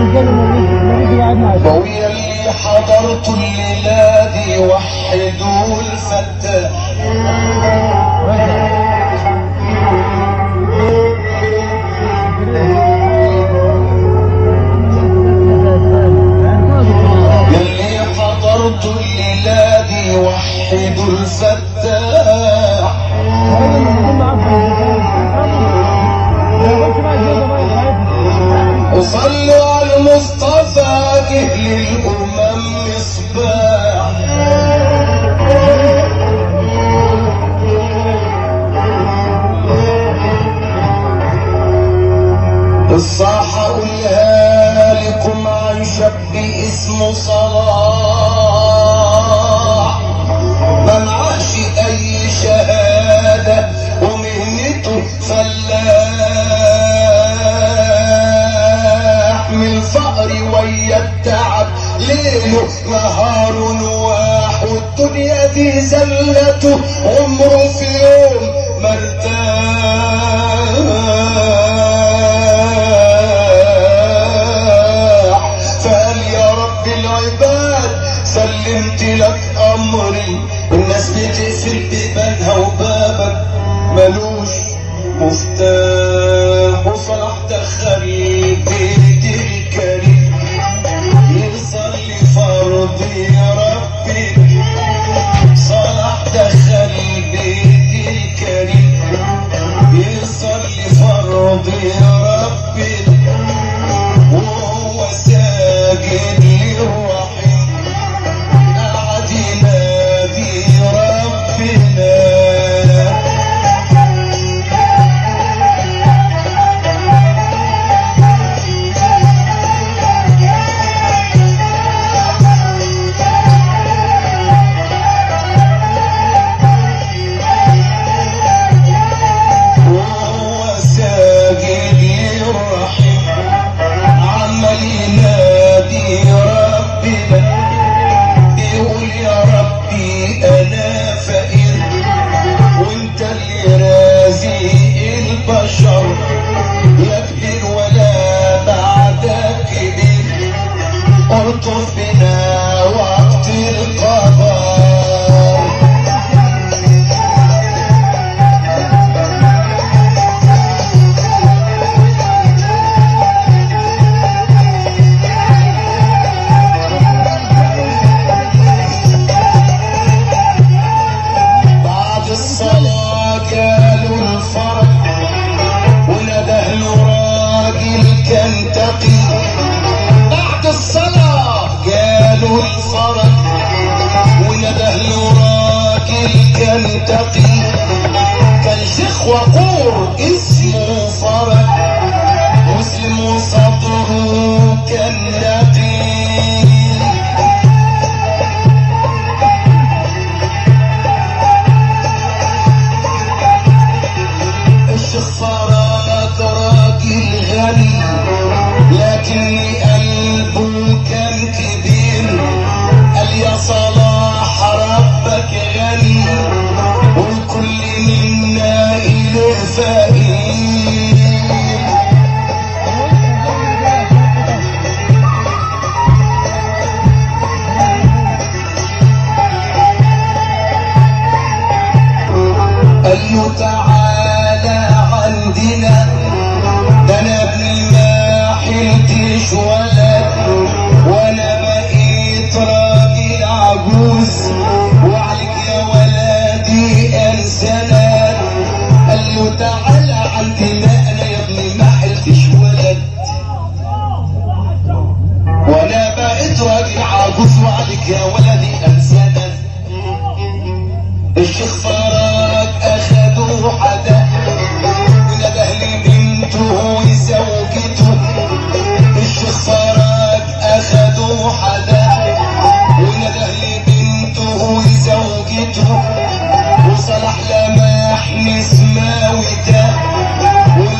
ويا اللي حضرت الليلة دي وحدوا الفتاح يلي حضرت الليلة دي وحدوا الفتاح وصلوا على المصطفى جه للأمم مصباح الصاحة قولها لكم عن شاب اسمه صلاح ما معاش اي شهادة ومهنته فلاح من الفقر ويا التعب ليله نهار نواح والدنيا دي زلته عمره في يوم ما ارتاح فقال يا رب العباد سلمت لك امري الناس بتقفل بيبانها وبابك ملوش مفتاح وصلاح دخل بيت الكريم يصلي فرض يا ربي صلاح دخل بيت الكريم يصلي فرض يا ربي وهو ساجد للرحيم قعد ينادي ربنا وهو ساجد للرحيم عمال ينادي ربنا يقول يا ربي انا فقير وانت اللي رازق البشر لا كبير ولا بعدك كبير الطف بنا وقت القضاء بعد الصلاة قالوا الفرج ونده له راجل كان تقي بعد الصلاة قالوا الفرج ونده له راجل كان تقي كان شيخ وقور اسمه فرج مسلم صدره كان نقي الشيخ فرج راجل غني لكن قلبه كان كبير قال يا صلاح ربك غني والكل منا إليه فقير قال له تعالى عندنا ده انا ابني ما حلتش ولد وانا بقيت راجل عجوز وعليك يا ولدي انسانا قال له تعالى عندنا انا يا ابني ما حلتش ولد وانا بقيت راجل عجوز وعليك يا ولدي انسانا الشيخ فرج اخدوا حدا ونده لبنته وزوجته الشيخ فرج اخدوا حدا ونده لبنته وزوجته وصلاح لمح نسمة وده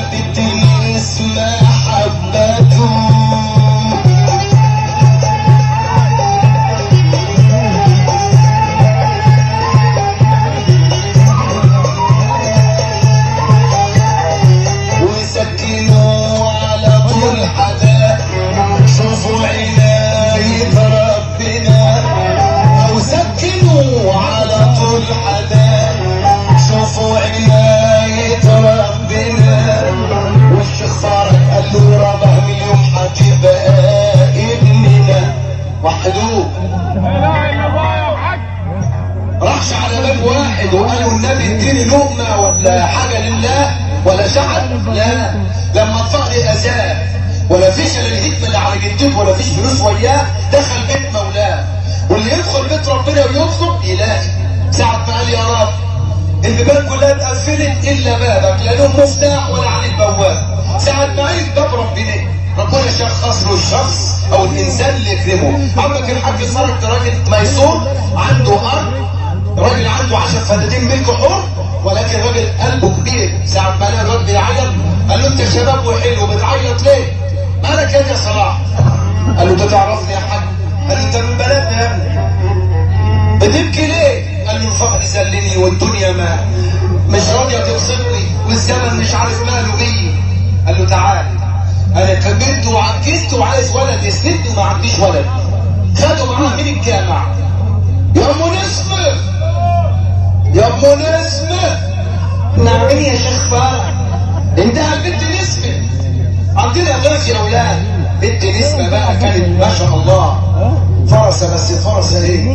ولا شعب لا لما الفقر اذاه ولا فيش الا الهدم اللي على جدته ولا فيش فلوس وياه دخل بيت مولاه واللي يدخل بيت ربنا ويطلب يلاقي ساعة ما قال يا رب البيبان كلها اتقفلت الا بابك لا له مفتاح ولا عليه بواب ساعة ما عرف باب ربنا ربنا شخص له الشخص او الانسان اللي يكرمه عمك الحاج فرج راجل ميسور عنده ارض راجل عنده عشر فدادين ملك حر ولكن راجل قلبه كبير ساعة ما لقى الراجل بيعيط قال له انت شباب وحلو بتعيط ليه؟ مالك يا يا صلاح؟ قال له انت تعرفني يا حاج؟ قال له انت من بلدنا يا ابني بتبكي ليه؟ قال له الفقر سلني والدنيا ما مش راضيه تبسطني والزمن مش عارف ماله بيا قال له تعال انا كبرت وعجزت وعايز ولد يسندني وما عنديش ولد خدوا معاه من الجامع يا ام نسمه يا ام نسمه نعم يا شيخ فرح انتهى البنت نسمه عندنا ضيف يا اولاد بنت نسمه بقى كانت ما شاء الله فرسه بس فرسه ايه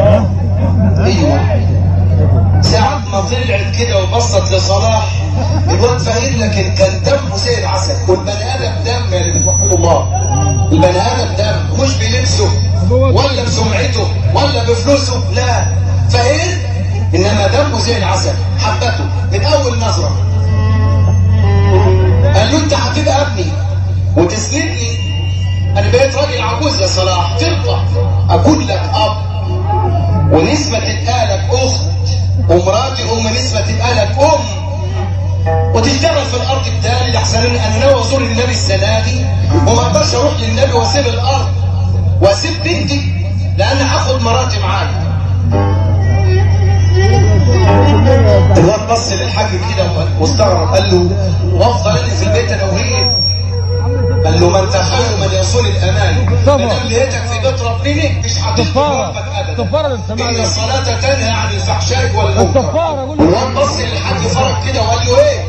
ايوه ساعة ما طلعت كده وبصت لصلاح الواد فقير لكن كان دمه زي العسل والبني ادم دم يا سبحان الله البني ادم دم مش بلبسه ولا بسمعته ولا بفلوسه لا فقير انما دمه زي العسل حبته من اول نظره قال له انت هتبقى ابني وتسندني انا بقيت راجل عجوز يا صلاح ترضى اكون لك اب ونسبة تبقى لك اخت ومراتي ام نسبة تبقى لك ام وتشتغل في الارض بتاعي لحسن انا ناوي ازور النبي السنه دي وما اقدرش اروح للنبي واسيب الارض واسيب بنتي لان هاخد مراتي معايا الواد بص للحاج كده واستغرب قال له وافضل انا في البيت انا وهي قال له من تخير من يصون الامان ما دام لقيتك في بيت ربنا مش هتخطب ربك ابدا كفارة للسماع ان الصلاه تنهى عن الفحشاء والمنكر الكفارة قول والواد بص للحاج فرج كده وقال له ايه؟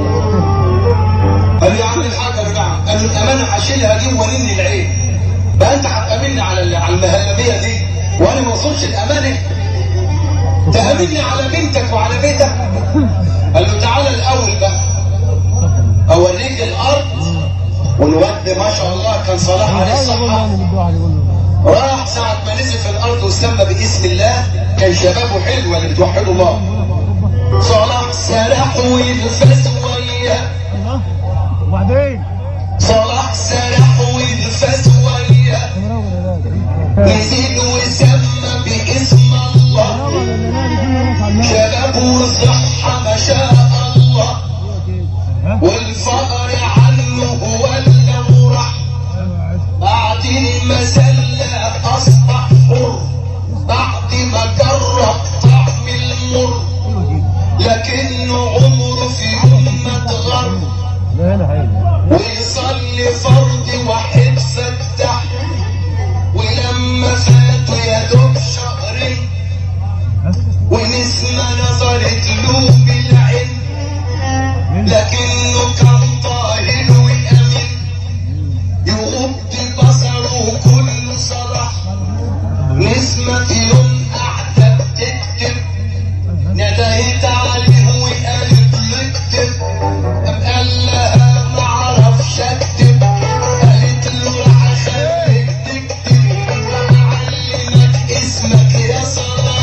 قال له يا عم الحاج ارجع قال له الامانه هشيلها دي وانني العين بقى انت هتامني على على المهلبيه دي وانا ما وصلش الامانه تامني على بنتك وعلى بيتك قال له تعالى الاول بقى اوريك الارض والواد ما شاء الله كان صلاح عليه الصحه راح ساعة ما نزل في الأرض وسمى باسم الله كان شبابه حلوة اللي بتوحدوا الله صلاح سرح وينفس وياه وبعدين صلاح سرح وينفس وياه نزل وسمى باسم الله شباب وصحة ما شاء الله والفقر عنه هو اللي راح بعد المسلة أصبح حر بعد ما جرب طعم المر لكنه عمره في يوم ما اتغر لا هنا هنا ويصلي فرض واحد فتح ولما فاتوا يا دوب شهرين ونسمة نظرت له بالعين لكنه كان طاهر وأمين يغض بصره كل صلاح نسمة يوم قاعدة بتكتب ندهت عليه وقالت له اكتب قام قال لها ما اعرفش اكتب قالت له هخليك تكتب اعلمك اسمك يا صلاح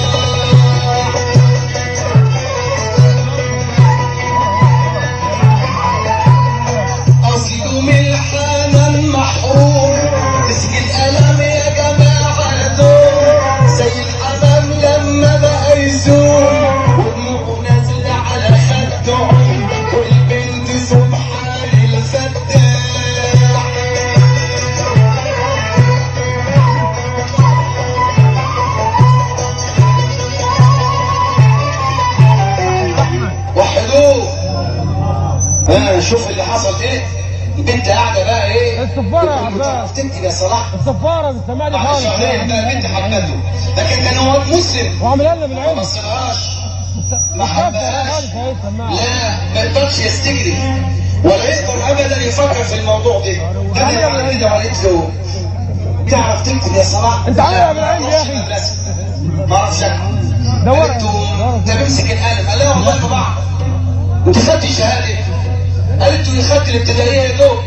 اصله من الحنان محروم مسك القلم يا جماعه دول زي الحمام لما بقى يزوم ودموعه نازله على خده والبنت سبحان الفتاح وحدوه ها شوف اللي حصل ايه البنت قاعده بقى ايه الصفارة يا بتقول له عباس. تعرف تكتب يا صلاح الصفارة بتسمعني بعد خالص شهرين بقى البنت حبته لكن كان هو مسلم وعاملها لنا ما بالعلم بصلهاش ما خالص حبهاش هي السماعة لا ما يقدرش يستجري ولا يقدر ابدا يفكر في الموضوع ده دخل على كده وقالت له تعرف تكتب يا صلاح أنت عاملها لا، بالعلم ما يا أعرفش أخي. مدرسة. ما اعرفش دور قالت له ده بيمسك القلم قال لها والله ما بعرف انت خدت شهاده اللي خدت الابتدائيه يا دوب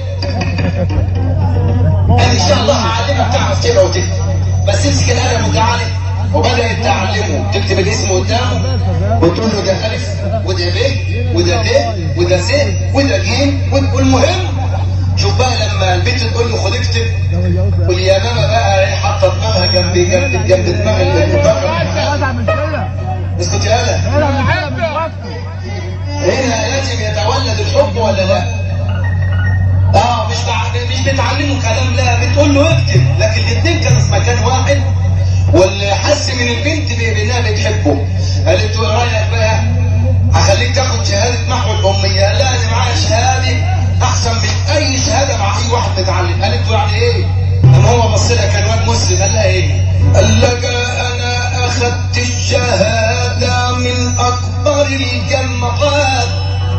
قال ان شاء الله هعلمك تعرف تقرا وتكتب بس امسك القلم وتعالى وبدات تعلمه تكتب الاسم قدامه وتقول له ده الف وده ب وده ت وده س وده ج وده- والمهم شوف بقى لما البنت تقول له خد اكتب واليمامه بقى ايه حاطه دماغها جنب جنب جنب دماغ البقره ازعل من كده اسكت يا هلا ازعل من كده مش بس هنا لازم يتولد الحب ولا لا؟ اه مش بع... مش بتعلمه كلام لا بتقول له اكتب لكن الاثنين كانوا في مكان واحد واللي حس من البنت ب- بانها بتحبه قالت له ايه رايك بقى؟ هخليك تاخد شهاده محو الاميه قال لها انا معايا شهاده احسن من اي شهاده مع اي واحد متعلم قالت له يعني ايه؟ لما هو بص لها كان واد مسلم قال لها ايه؟ قال لك انا اخذت الشهاده من اكبر الجامعات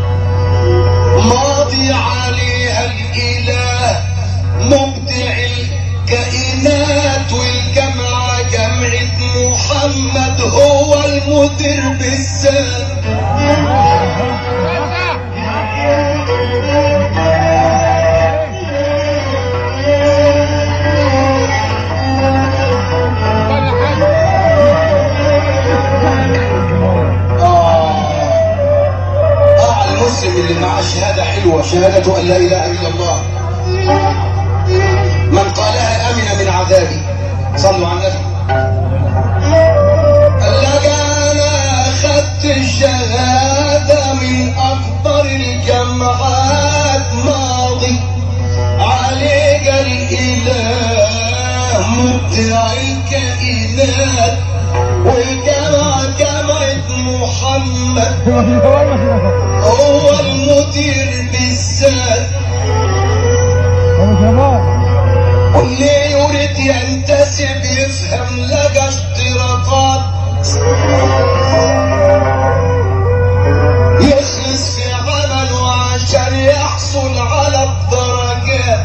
ماضي عليها الاله مبدع الكائنات والجامعه جامعه محمد هو المدير بالذات اه المسلم اللي معاه شهاده حلوه شهاده ان لا اله الا الله من قالها امن من عذابي صلوا على النبي قال لك انا اخذت الشهاده من اكبر الجامعات ماضي عليك الاله مبدع الكائنات والجامعه جامعه محمد هو المدير بالذات واللي يريد ينتسب يفهم لقى اشتراطات يخلص في عمله عشان يحصل على الدرجات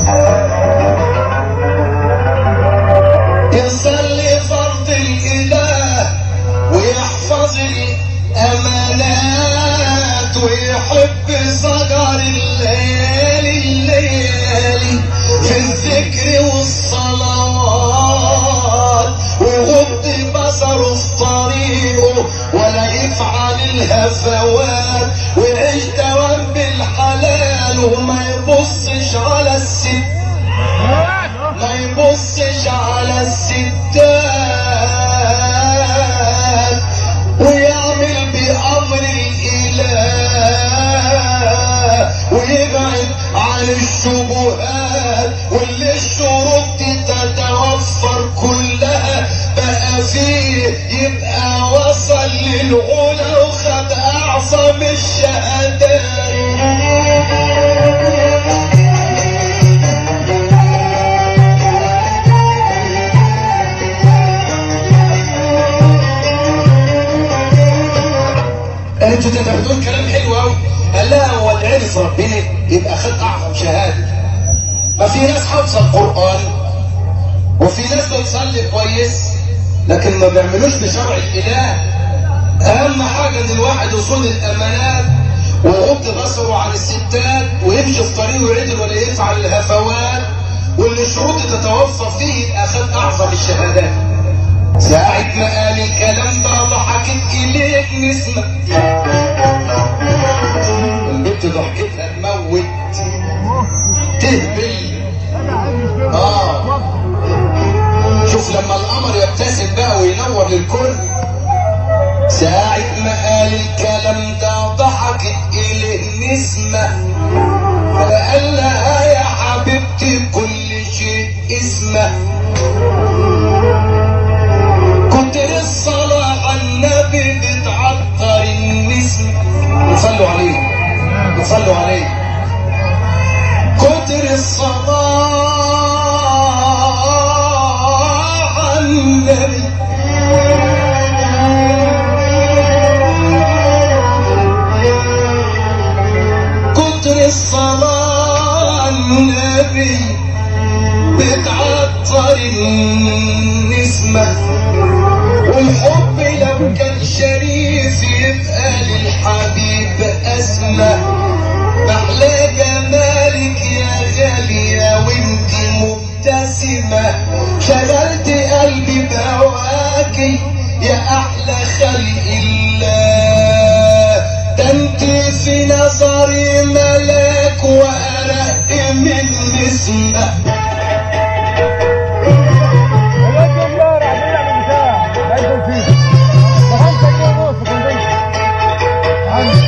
يصلي فرض الاله ويحفظ الامانات ويحب صقر الليالي الليالي في الذكر والصلوات ويغض بصره في طريقه ولا يفعل الهفوات ويعيش دوام بالحلال وما يبصش على الست ما يبصش على الستات ويعمل بأمر الإله ويبعد عن الشبهات واللي الشروط دي تتوفر كلها بقى فيه يبقى وصل للغلا وخد أعظم الشهادات قالت له انت بتقول كلام حلو قوي قال لها هو اللي عرف ربنا يبقى خد اعظم شهاده ما في ناس حافظه القران وفي ناس بتصلي كويس لكن ما بيعملوش بشرع الاله اهم حاجه ان الواحد يصون الامانات ويغض بصره عن الستات ويمشي في طريقه يعدل ولا يفعل الهفوات واللي الشروط تتوفر فيه يبقى خد اعظم الشهادات ساعة ما قال الكلام ده ضحكت إليك نسمة البنت ضحكتها تموت تهبل اه شوف لما القمر يبتسم بقى وينور للكل ساعة ما قال الكلام ده ضحكت إليه نسمة فقال لها يا حبيبتي كل شيء اسمه كتر الصلاة على النبي بتعطر النسم وصلوا عليه وصلوا عليه كتر الصلاة على النبي كتر الصلاة على النبي بتعطر النسمة والحب لو كان شريف يبقى للحبيب أسمى محلاك شغلت قلبي بهواكي يا احلى خلق الله ده انت في نظري ملاك وارق من نسمه ثلاثة مليار عاملين على البتاع لا يكون فيه بخمسة جنيه ونص كنت عندي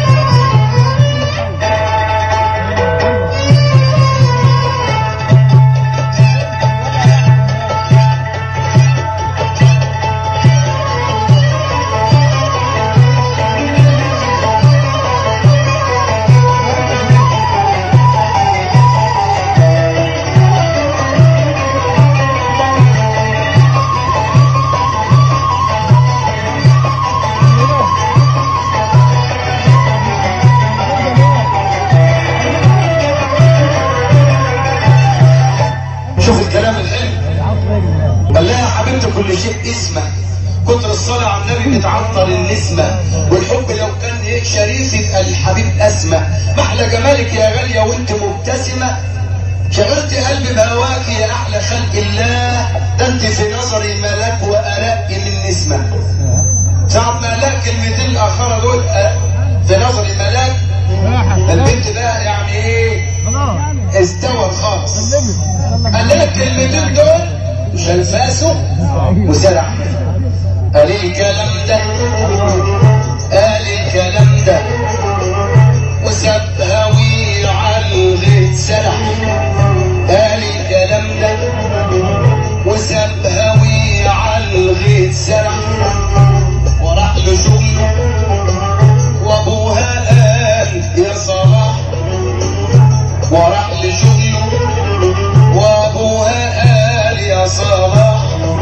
شوف الكلام الحلو قال لها يا حبيبتي كل شيء اسمه كتر الصلاة على النبي بتعطر النسمة والحب لو كان ايه شريف يبقى الحبيب أسمى محلى جمالك يا غالية وانت مبتسمة شغلت قلبي بهواك يا أحلى خلق الله ده انت في نظري ملاك وأرق من نسمة ساعة ما قال كلمتين الآخرة دول أه، في نظري ملاك البنت بقى يعني ايه خلاص استوت خالص سلمت قال لنا الكلمتين دول شلفاسه وزرع قال الكلام ده قال الكلام ده وسابها وعلى الغيط سرح قال الكلام ده وسابها وعلى الغيط سرح وراح له شغله وابوها قال يا صلاح وراح لشغله وابوها قال يا صلاح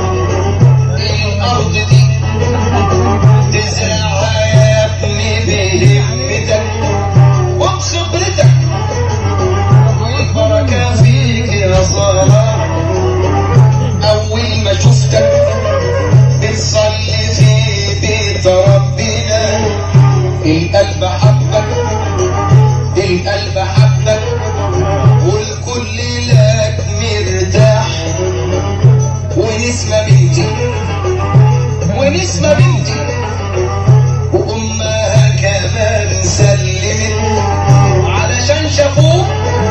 الارض دي تزرعها يا ابني بهمتك وبخبرتك والبركه فيك يا صلاح اول ما شفتك بتصلي في بيت ربنا القلب حبك القلب حبك والكل لك مرتاح ونسمة بنتي ونسمة بنتي وأمها كمان سلمت علشان شافوك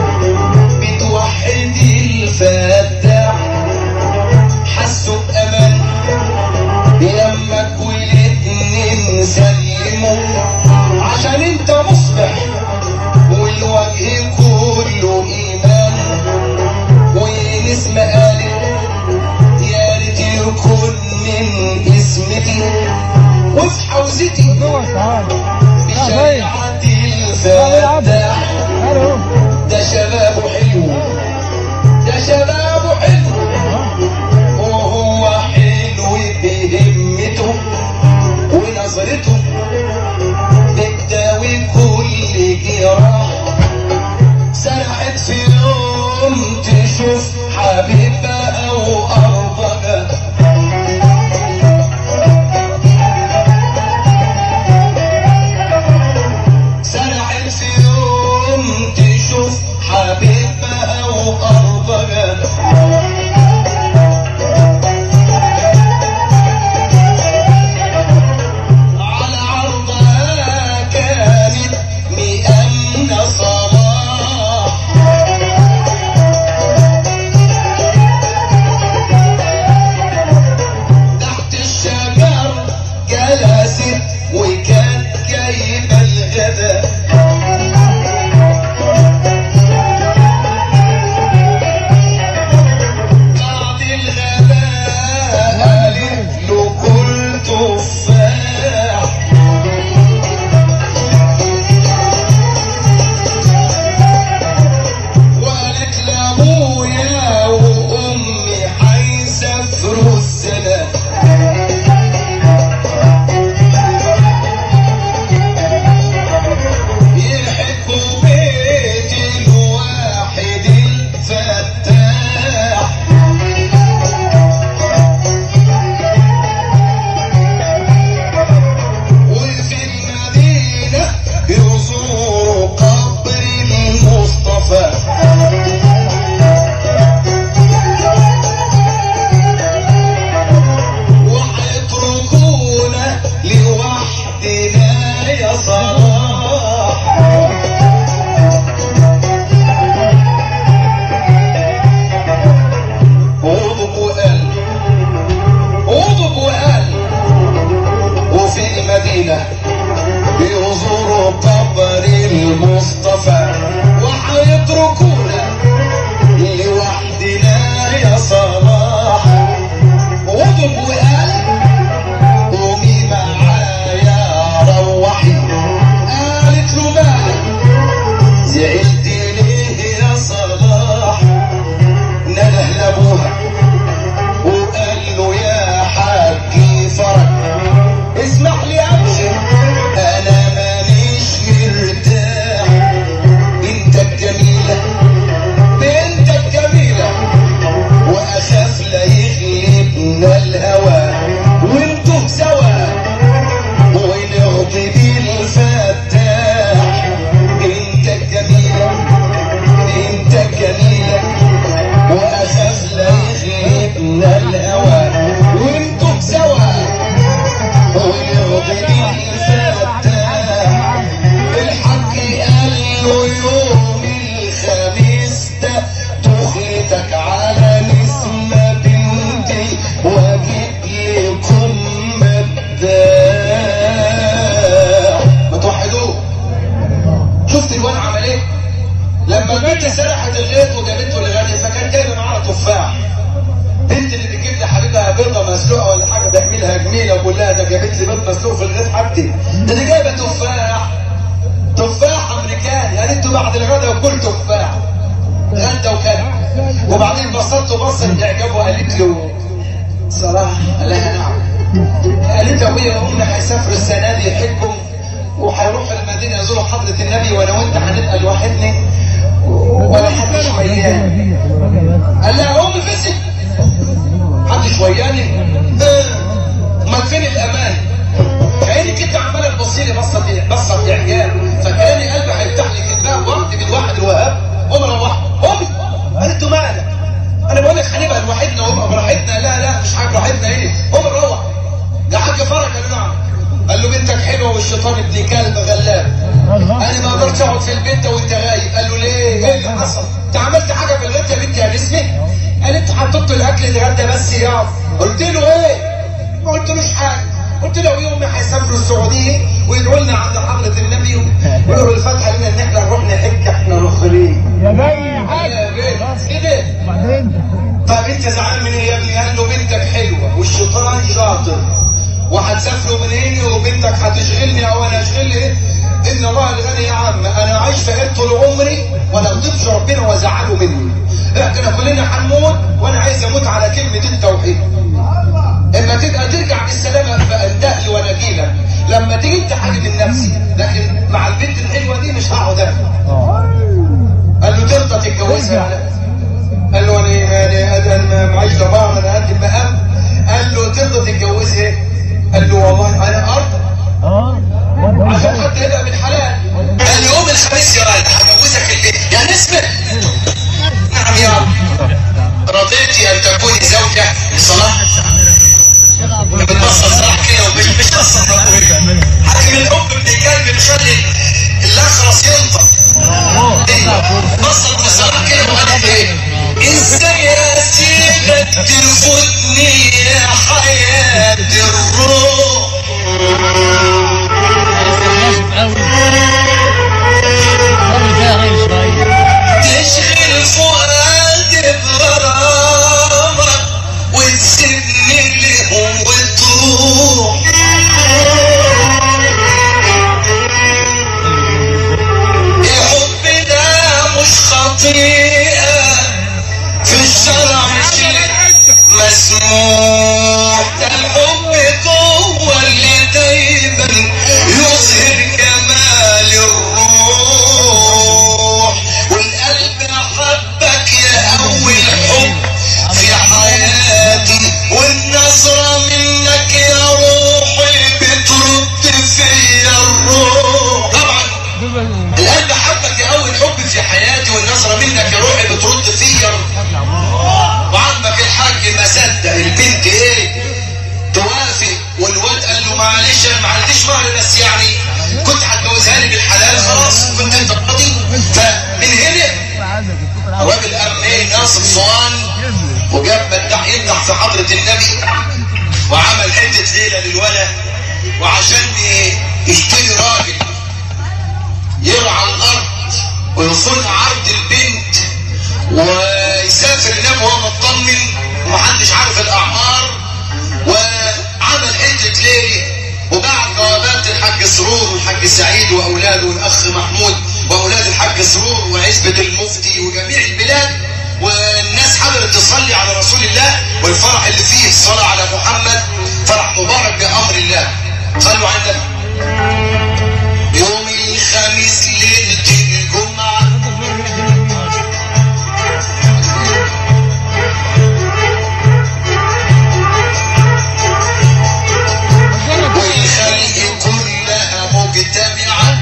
بتوحد الفتاح حسوا بأمان لما ولدني نسلمه عشان انت مصبح والوجه كله ايمان ونسمة قالت يا ريت يكون من اسمتي وفي حوزتي جوه تعال بشريعة الفتاح الو ده شبابه حلو ده شبابه حلو وهو حلو بهمته ونظرته بتداوي كل جراح سرحت في يوم تشوف حبيبها وقربها لما البنت سرحت الغيط وجابته لغني فكان جايبه معاها تفاح بنت اللي بتجيب لي حبيبها بيضه مسلوقه ولا حاجه بيعملها جميله بقول لها ده جابت لي بيض مسلوق في الغيط حبتي ده دي جايبه تفاح تفاح امريكاني قالت له بعد الغدا وكل تفاح غدا وكل وبعدين بصلت وبصت باعجاب وقالت له صراحه قال لها نعم قالت له ابويا وامي هيسافروا السنه دي يحجوا وهيروحوا المدينه يزوروا حضره النبي وانا وانت هنبقى لوحدنا ولا حد شوياني قال لها امي فسك حد شوياني اه امال فين الامان عيني كده عماله تبص لي بصه بصه باعجاب فكاني قلبي هيفتح لي كتاب وقت من واحد الوهاب قوم روح امي قالت له مالك انا بقول لك هنبقى لوحدنا ونبقى براحتنا لا لا مش حاجه براحتنا ايه قوم روح يا حاج فرج قال له نعم قال له بنتك حلوه والشيطان ابن كلب غلاب انا ما اقدرش اقعد في البيت وانت غايب قال له ليه ايه اللي حصل انت عملت حاجه في الغدا يا بنتي يا نسمه قالت حطيت له الاكل الغدا بس يا قلت له ايه ما قلتلوش حاجه قلت له يوم هيسافروا السعوديه ويدعوا لنا عند حضره النبي ويقولوا الفاتحه لنا ان احنا نروح نحج احنا الاخرين يا باين يا حاج يا بنت كده بعدين طب انت زعلان من ايه يا ابني؟ قال له بنتك حلوه والشيطان شاطر وهتسافروا من هنا وبنتك هتشغلني او انا اشغلها ان الله الغني يا عم انا عايش في عيد طول عمري ولا اغضبش ربنا وازعله مني احنا كلنا هنموت وانا عايز اموت على كلمه التوحيد اما تبقى ترجع بالسلامه فانتهي وانا اجيلك لما تيجي انت حاجه من نفسي لكن مع البنت الحلوه دي مش هقعد افهم اه قال له ترضى تتجوزها ولا لا؟ قال له انا انا انا معيش ضمان انا قد المقام قال له ترضى تتجوزها قال له والله انا ارضى اه عشان حد يبقى من حلال قال لي يوم الخميس يا راجل هجوزك البيت يا نسمة نعم يا رب رضيتي ان تكوني زوجة لصلاح بتبصر صلاح كده ومش مش بصر حاكم الام ابن كلب مخلي الاخرس ينطق بصت لصلاح كده وقالت ايه ازاي يا سيدة ترفضني يا حياة الروح ناشف قوي صار فيها غير شويه تشغل فؤادي بغرامك وتسيبني لهم وتروح الحب ده مش خطيئة في الشرع مش مسموح ده الحب جوه اللي دايما يظهر جمال الروح والقلب حبك يا اول حب في حياتي والنظرة منك يا روحي بترد فيا الروح طبعا القلب حبك يا اول حب في حياتي والنظرة منك يا روحي بترد فيا وعمك الحاج ما صدق البنت ايه توافق والواد قال له معلش انا ما عنديش مهر بس يعني كنت هتجوزها لي بالحلال خلاص كنت انت راضي فمن هنا الراجل قام ايه ناصب صوان وجاب مدح يمدح في حضرة النبي وعمل حتة ليلة للولد وعشان يشتري راجل يرعى الارض ويصون عرض البنت ويسافر هناك وهو مطمن ومحدش عارف الاعمار وعمل حته ليله وبعت جوابات الحاج سرور والحاج سعيد واولاده والاخ محمود واولاد الحاج سرور وعزبه المفتي وجميع البلاد والناس حضرت تصلي على رسول الله والفرح اللي فيه الصلاه على محمد فرح مبارك بامر الله صلوا على النبي يوم الخميس ليله الجمعه والخلق كلها مجتمعة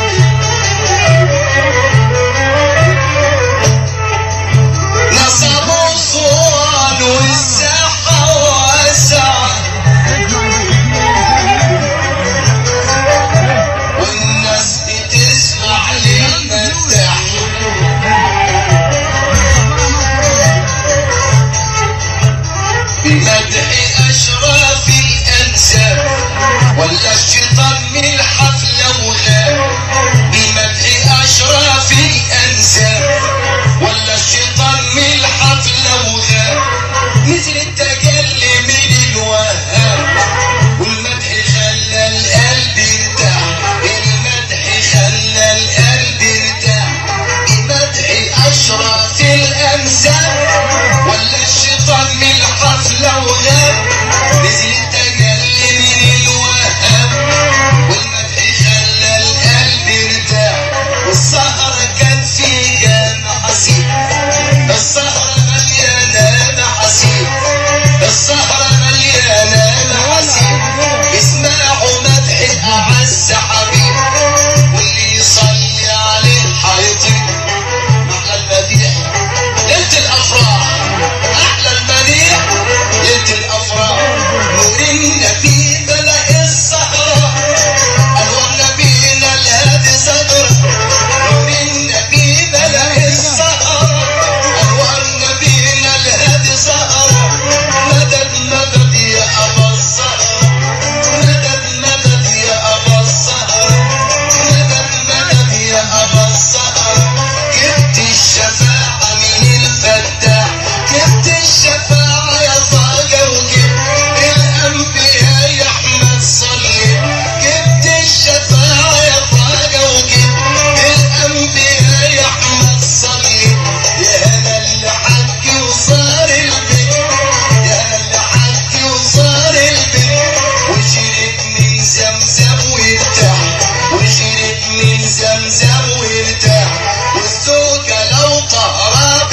نصبوا صوان والساحة واسعة والناس بتسمع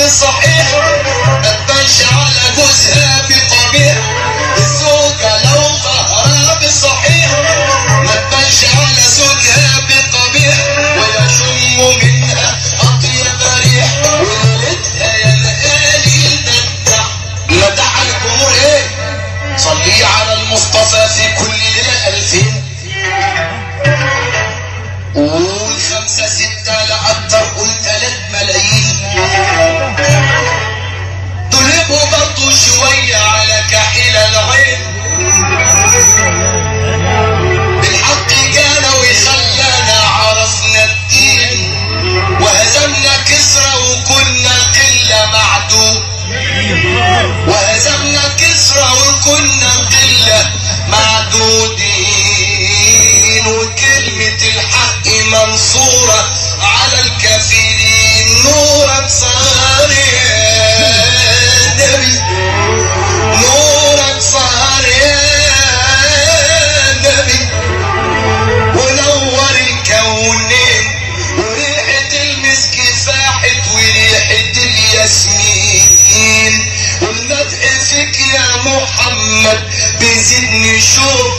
بالصحيح ما تبانش على جوزها بقبيح الزوجة لو ظهرها بالصحيح ما تبانش على زوجها بقبيح ويشم منها أطيب ريح وليلتها يا مقالي المدح المدح على الأمور إيه؟ صلي على المصطفى في كل ليلة ألفين قول خمسة ستة لا أكتر قول تلات ملايين طلبوا برضو شوية على كحيل العين بالحق جانا وخلانا عرفنا الدين وهزمنا كسرى وكنا قلة معدود وهزمنا كسرى وكنا قلة معدودين وكلمة الحق منصورة على الكافرين نورك صار يا نبي نورك صار يا نبي ونور الكونين وريحة المسك فاحت وريحة الياسمين والمدح فيك يا محمد بيزيدني شوق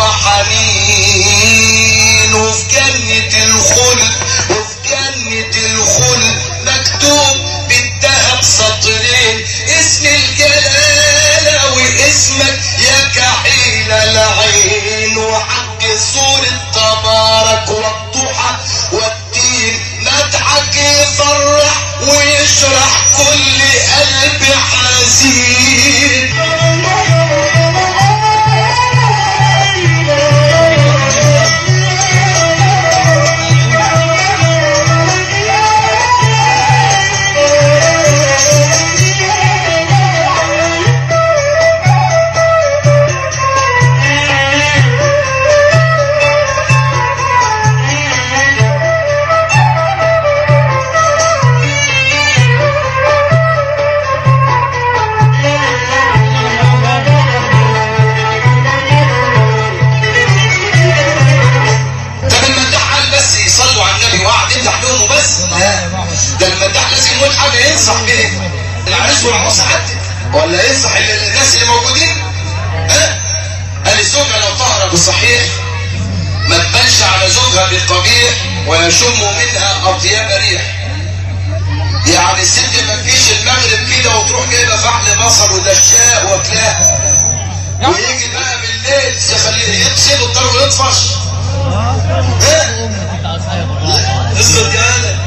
وحنين وفي جنة الخلد وفي جنة الخلد مكتوب بالذهب سطرين اسم الجلالة واسمك يا كحيل العين وحق سورة تبارك والضحى والدين مدحك يفرح ويشرح كل قلب حزين طب المداح قال بس يصلوا على النبي وقعد يمدح لهم وبس لا ده المداح لازم يقول حاجه ينصح بيه العريس والعروسه حتى ولا ينصح ال- الناس اللي موجودين ها قال الزوجه لو طهر بالصحيح ما تبانش على زوجها بالقبيح ويشم منها اطيب ريح يعني الست ما تجيش المغرب كده وتروح جايبه فحل بصل ودشاء واكلاه ويجي بقى بالليل تخليه يقصد الطرف ويطفش ها قصة جهالة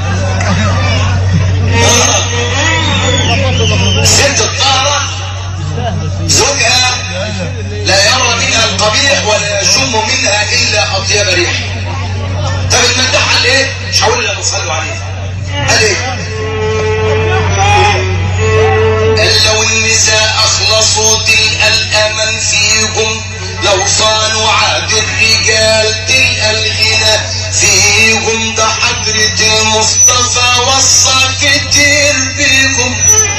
ست الطهرة زوجها لا يرى منها القبيح ولا يشم منها الا اطيب ريح طب المدح قال ايه؟ مش هقول الا بصلوا عليه قال ايه؟ قال لو النساء اخلصوا تلقى الامل فيهم لو صانوا عهد الرجال تلقى الغنى فيهم ده حضرة المصطفى وصى كتير بيهم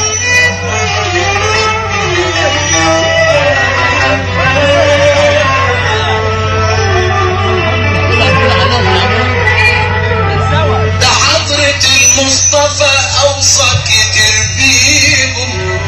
ده حضرة المصطفى اوصى كتير بيهم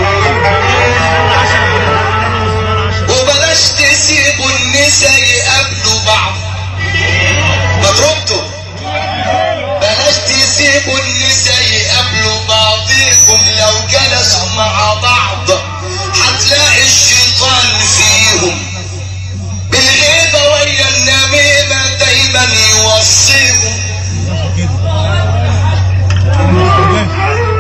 وبلاش تسيبوا النساء يقابلوا بعض ما تردوا بلاش تسيبوا النساء يقابلوا بعضكم لو جلسوا مع بعض هتلاقي الشيطان فيهم بالغيبة ويا النميمة دايما يوصيهم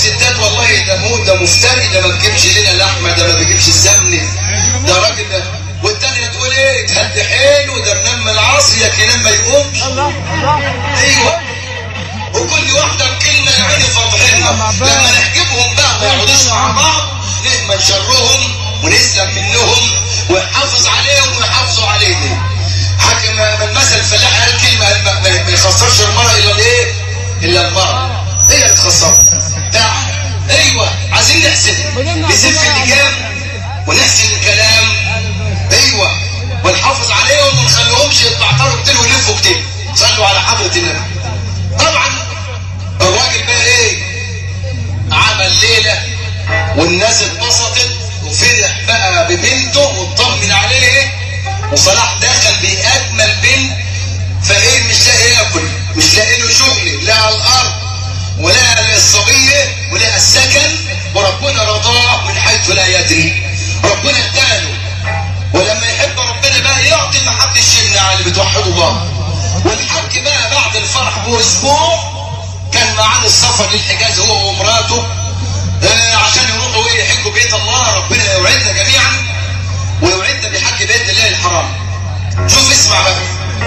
الستات والله ده مو ده مفتري ده ما بيجيبش لنا لحمه ده ما بيجيبش سمنه ده راجل ده والتانية تقول ايه تهدي حيله ده منام العصر يا كلام ما يقومش الله الله ايوه وكل واحده بكلمه يا عيني فرحنا لما نحجبهم بقى ما يقعدوش مع بعض نأمن شرهم ونسلم منهم ونحافظ عليهم ويحافظوا علينا حكم المثل الفلاح قال كلمه قال ما- ما ما يخسرش المرأة الا الايه؟ الا المرأة هي اللي تخسرها ده ايوه عايزين نحسن نسف اللجام ونحسن الكلام ايوه ونحافظ عليهم وما نخليهمش يتبعتروا كتير ويلفوا كتير صلوا على حضرة النبي طبعا الراجل بقى ايه عمل ليلة والناس اتبسطت وفرح بقى ببنته واطمن عليه وصلاح دخل بأجمل بنت فايه مش لاقي ياكل مش لاقي له شغل لا على الارض ولا للصبية ولا السكن وربنا رضاه من حيث لا يدري ربنا اداله ولما يحب ربنا بقى يعطي ما حدش يمنع على اللي بتوحدوا الله والحج بقى بعد الفرح باسبوع كان معاه السفر للحجاز هو ومراته آه عشان يروحوا ايه يحجوا بيت الله ربنا يوعدنا جميعا ويوعدنا بحج بيت الله الحرام شوف اسمع بقى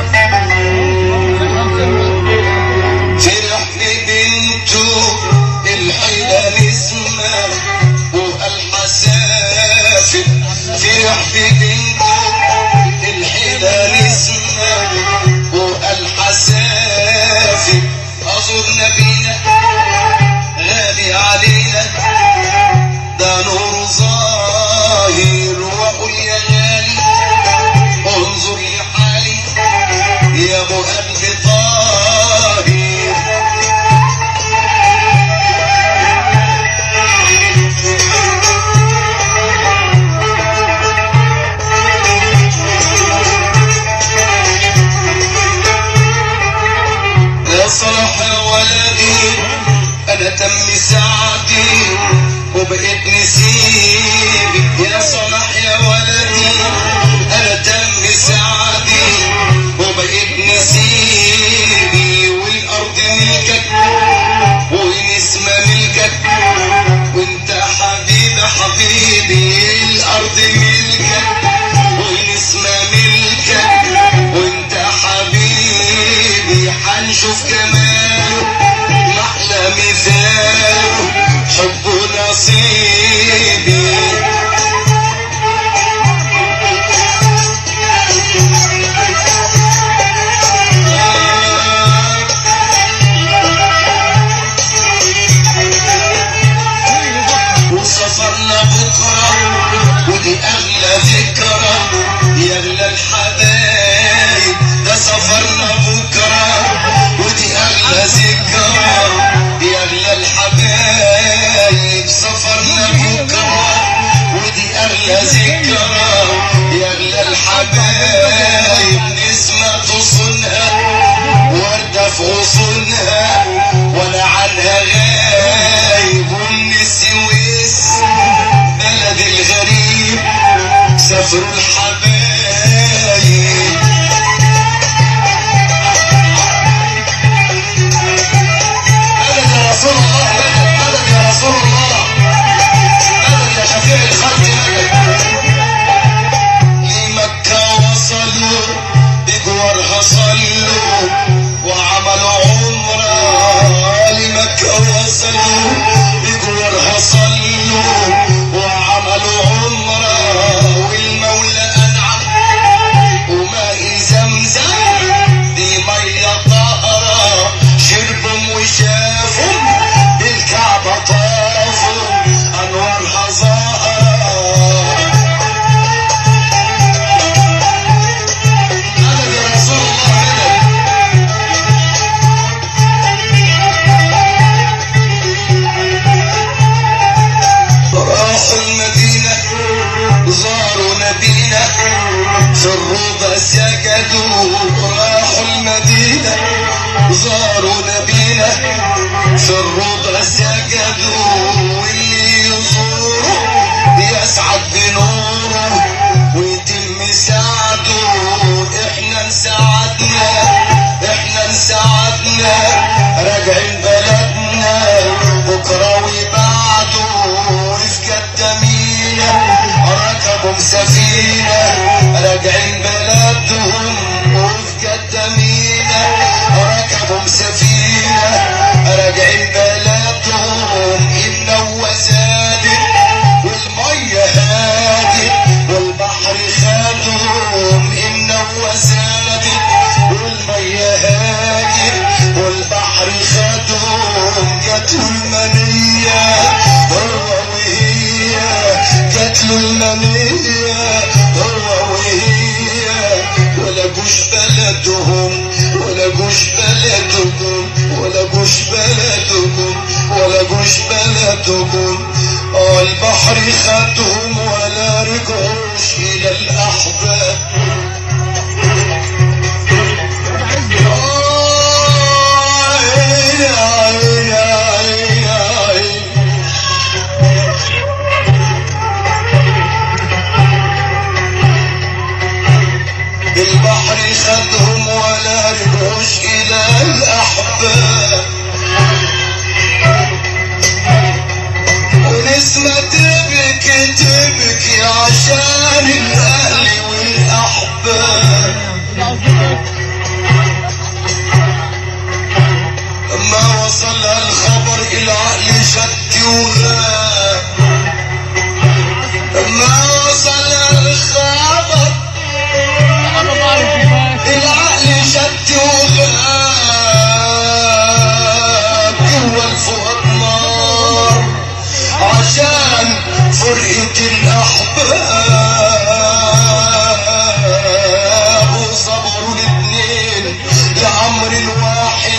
فرح ببنته الحيلة نسمة والحسافة فرح ببنته الحيلة نسمة والحسافة أزور نبينا غالي علينا ده نور ظاهر وقل يا غالي انظر لحالي يا ابو قلب طاهر يا صلاح يا ولدي انا تم ساعتي وبقيت نسيبك يا صلاح يا ولدي انا تم ساعتي وبقيت نسيبي والارض ملكك والنسمة ملكك وانت حبيبي حبيبي الارض ملكك والنسمة ملكك وانت حبيبي حنشوف كماله محلى مثاله حبه نصيبي وسافرنا بكرة ودي أغلى ذكرى يا أغلى الحبايب ده سافرنا بكرة ودي أغلى ذكرى يا أغلى الحبايب سافرنا بكرة ودي أغلى ذكرى يا أغلى الحبايب نسمة تصونها وردة في غصونها ولا عنها غايب والنسويس بلد الغريب سافروا الحبايب مدد يا رسول الله مدد مدد يا رسول الله مدد يا شفيع الخلق مدد لمكة وصلوا بجوارها صلوا وعملوا عمرة لمكة وصلوا بجوارها صلوا وعملوا عمرة والمولى أنعم وماء زمزم دي مية طهرة شربهم وشافوا بالكعبة طافوا أنوارها ظاهرة مدد يا رسول الله مدد راحوا المدينة زاروا نبينا في الروضة سجدوا راحوا المدينة زاروا نبينا في الروضة سجدوا واللي يزوره يسعد بنوره ويتم سعده احنا انسعدنا احنا انسعدنا راجعين بلدنا بكره ويبقى خدهم وفي جدة مينا ركبوا سفينة راجعين بلدهم النوى زادت والمية هادت والبحر خدهم النوى زادت والمية هادت والبحر خدهم جات له المنية هو وهي جات له المنية هو وهي ولا جوش بلدهم ولا جوش بلدهم ولا جوش بلدهم ولا جوش بلدهم آه البحر خدهم ولا رجعوش إلى الأحباب آه عيني عيني عيني عيني البحر خدهم ولا رجعوش إلى الأحباب ونسمة تبكي تبكي عشان الأهل والأحباب لما وصل الخبر العقل شد وغاب لما وصل الخبر العقل شد وغاب جوا الفؤاد نار عشان فرقة الأحباب وصبروا الاتنين لعمر الواحد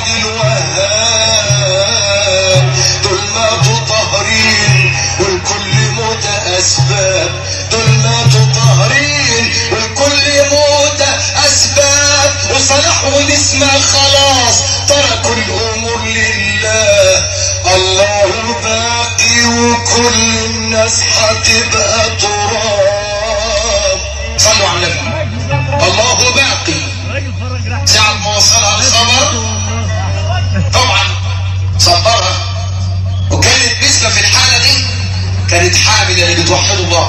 الوهاب دول ماتوا طاهرين والكل موت أسباب دول ماتوا طاهرين والكل موت أسباب وصلاح ونسمة خلاص تركوا الأمور لله الله باقي وكل الناس هتبقى تراب صلوا على النبي الله باقي ساعة ما وصلها الخبر طبعا صبرها وكانت بسمة في الحالة دي كانت حامل اللي بتوحدوا الله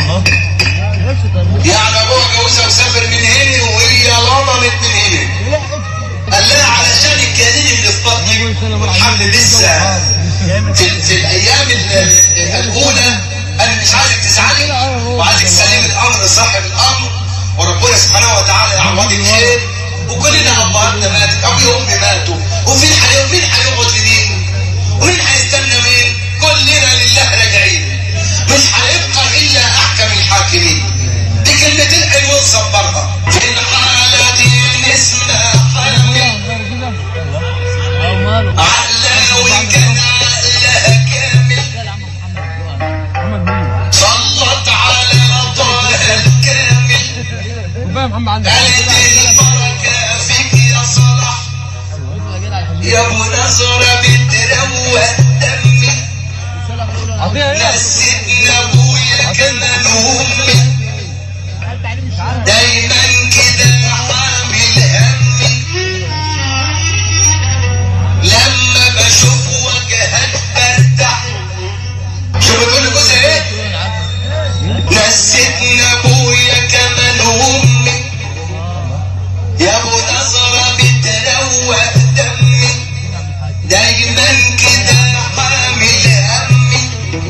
يعني ابوها جوزها وسافر من هنا وهي لممت من هنا قال لها علشان الجنين اللي في بطنك والحمل لسه في, في الايام ال- الاولى انا مش عايزك تزعلي وعايزك تسلمي الامر لصاحب الامر وربنا سبحانه وتعالى يعوضك خير وكلنا ابهاتنا ماتت ابوي وامي ماتوا وفين حي- مين هيقعد لمين ومين هيستنى مين كلنا لله راجعين مش هيبقى الا احكم الحاكمين دي كلمتين حلوين صبرها في الحالة دي نسمع حامل عقلاوي كان عقلها كامل صلت على طه الكامل قالت البركة فيك يا صلاح يا ابو نظرة بتروق دمي نسيتنا ابويا كمان امي دايما كده حامل همي لما بشوف وجهك برتاح شو بتقول لجوزها ايه نسيتنا ابويا كمان امي يا ابو نظرة بتروق دمي دايما كده حامل همي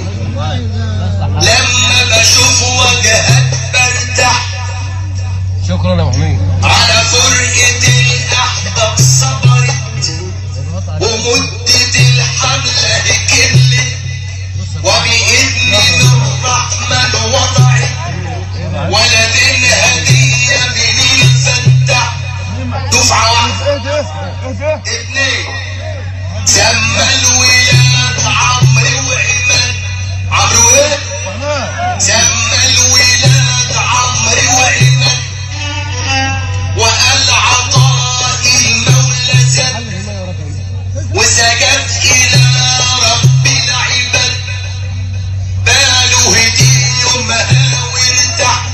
لما بشوف وجهك برتاح شكرا يا محمود على فرقة الأحباب صبرت ومدة الحملة كلت وبإذن الرحمن وضعت ولدين هدية من الفتح دفعة واحدة ايه ده؟ ايه ده؟ اتنين سمى الولاد عمرو وعماد عمرو ايه؟ تمام سمى الولاد عمرو وعماد وقال عطاء المولى زاد وسجد إلى رب العباد باله هدي يومها وارتاح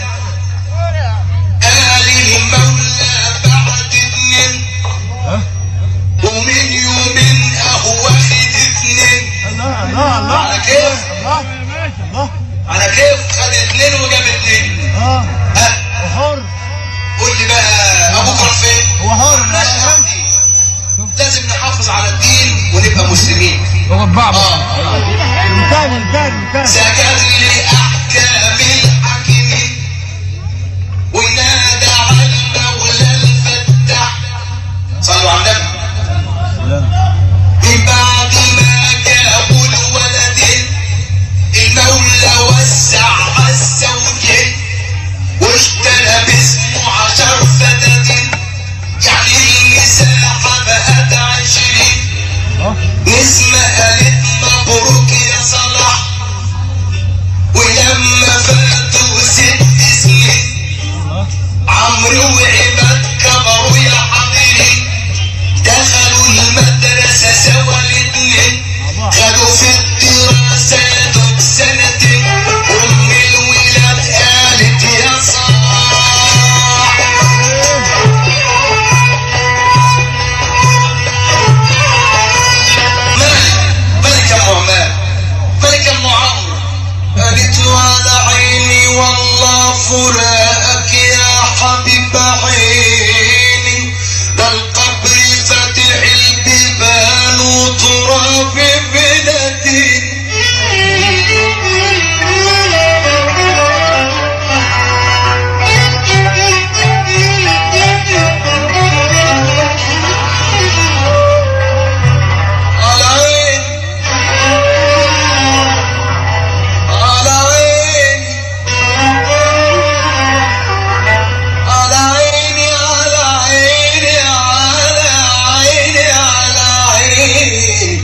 قال المولى بعد اتنين ها؟ ومن يومين اهو واخد اتنين الله الله الله على كيف الله الله على كيف خد اتنين وجاب اتنين اه ها وحر قول لي بقى ابوك راح فين؟ هو حر. مالناش دعوة بدين. لازم نحافظ على الدين ونبقى مسلمين هو بعض اه مكان مكان مكان سجد لأحكام الحاكمين ونادى على المولى الفتاح صلوا على النبي من بعد ما جابوا الولدين المولى وسع على الزوجين واشترى باسمه عشر فدادين يعني المساحة بقت عشرين نسمة قالت مبروك يا صلاح ولما فاتوا ست سنين عمرو وعماد كبروا يا حاضرين دخلوا المدرسة سوا الاتنين خدوا في الدراسة يا دوب سنتين أم الولاد قالت يا صلاح مالك مالك يا ام عماد مالك يا ام عمرو قالت له على عيني والله فراقك يا حبيب عيني ده القبر فاتح البيبان وتراب بلدي على عيني على عيني على عيني على عيني على عيني على عيني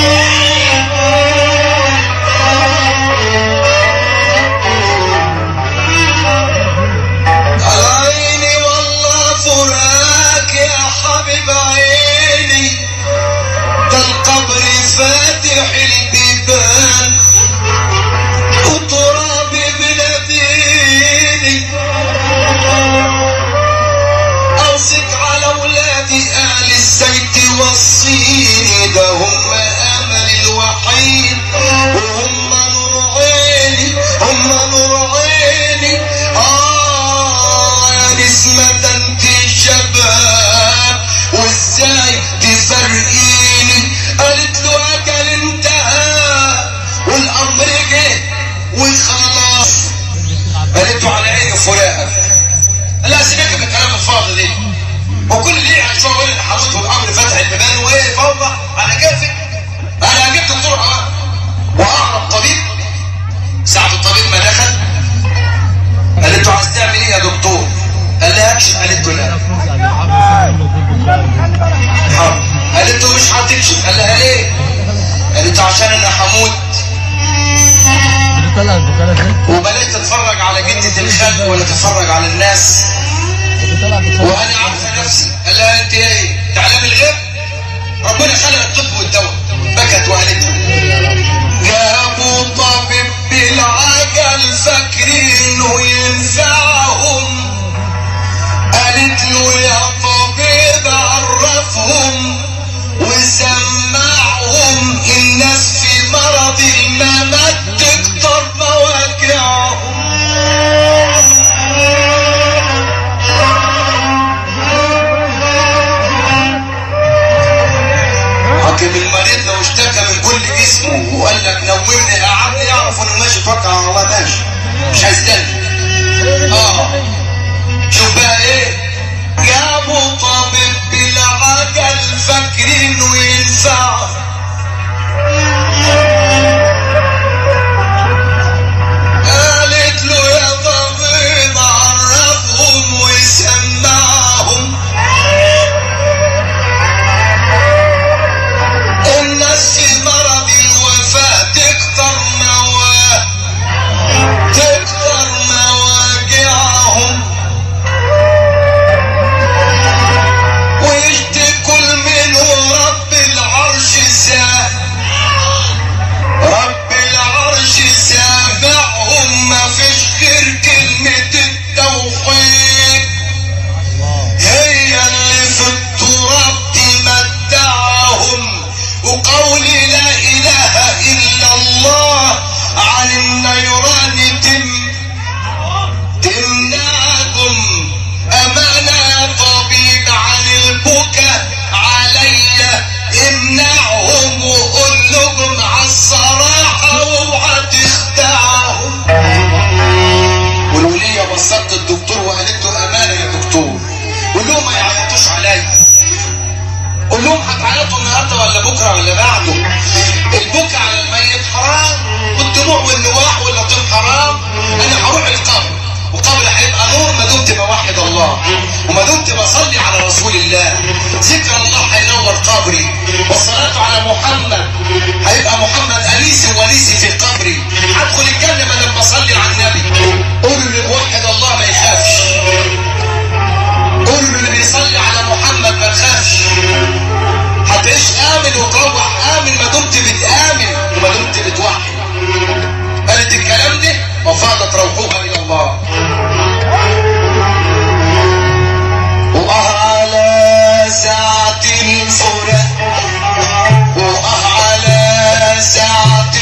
على عيني والله فراق يا حبيب عيني ده القبر فاتح البيبان وتراب بلاديني اوصيك على اولادي اهل الزيت والصيني ده هم امل الوحيد وهم نور عيني هم نور عيني اه يا نسمة انت شباب وازاي تفرقيني قالت له اجل انتهى والامر جه وخلاص قالت له على عيني فراقك لا سيبك من الكلام الفاضي دي وكل اللي يعني شويه يقول لي حموت والامر فتح البيبان وايه فوضى على كيفك انا جبت الدور اهو واقرب طبيب ساعة الطبيب ما دخل قالت له عايز تعمل ايه يا دكتور؟ قال لها اكشف قالت له لا حاضر قالت له مش هتكشف قال لها ليه؟ قالت له عشان انا هموت طلع البخارة فين؟ وبلاش تتفرج على جدة الخلق ولا تتفرج على الناس طلع البخارة وانا عارفه نفسي قال لها انت ايه تعلم الغيب ربنا خلق الطب والدواء بكت وقالت له جابوا طبيب بالعجل فاكرينه ينفعهم قالت له يا طبيب عرفهم وسمعهم الناس في مرض الممات تكتر مواجعهم حكم المريض لو اشتكى من كل جسمه وقال لك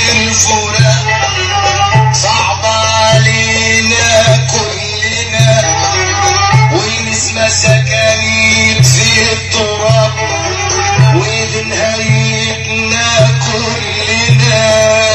الفراق صعب علينا كلنا ونسمى سكاكين في التراب ودي نهايتنا كلنا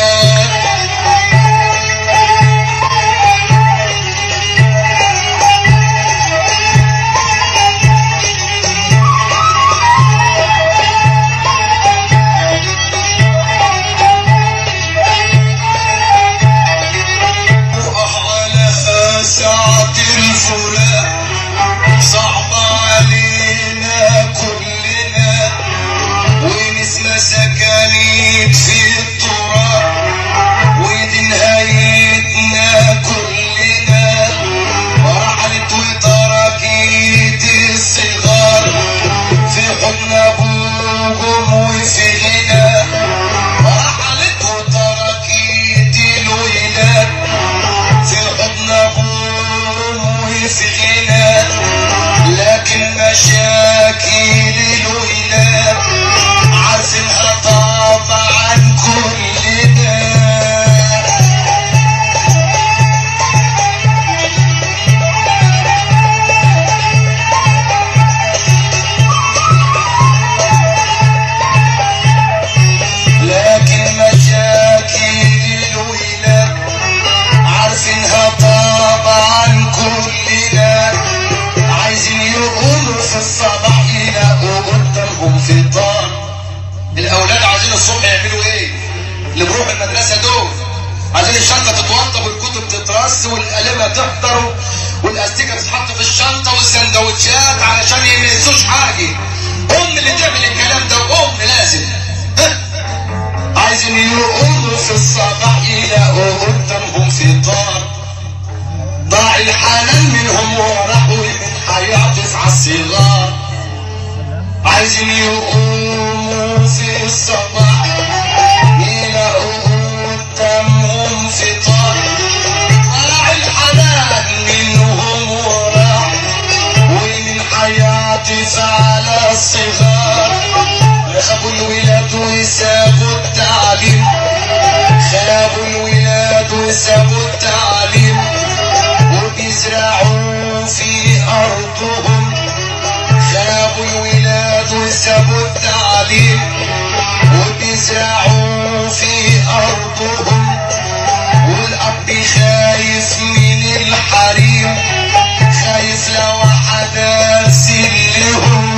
على ساعة الفراق صعب علينا كلنا ونسمى سكانين في التراب ودي نهايتنا كلنا ورحلت وتركيت الصغار في حضن ابوهم وفي غنى ورحلت وتركيت الولاد في حضن ابوهم وفي غنى لكن مشاكل الولاد عارفينها طبعا كلنا لكن مشاكل الولاد عارفينها طبعا كلنا عايزين يقوموا في الصباح يلاقوا قدامهم فطار الاولاد عايزين الصبح يعملوا ايه اللي بيروحوا المدرسه دول عايزين الشنطه تتوضب والكتب تترص والقلمه تحضر والاستيكه تتحط في الشنطه والسندوتشات علشان ما ينسوش حاجه ام اللي تعمل الكلام ده وام لازم ها؟ عايزين يقوموا في الصباح يلاقوا قدامهم فطار ضاع الحنان منهم وراحوا من هيعطف على الصغار عايزين يقوموا في الصباح يلاقوا قدامهم فطار ضاع الحنان منهم وراح ومن هيعطف على الصغار خافوا الولاد وسابوا التعليم خافوا الولاد وسابوا التعليم وبيزرعوا في أرضهم خافوا الولاد وسابوا التعليم وبيزرعوا في أرضهم والأب خايف من الحريم خايف لو حدث لهم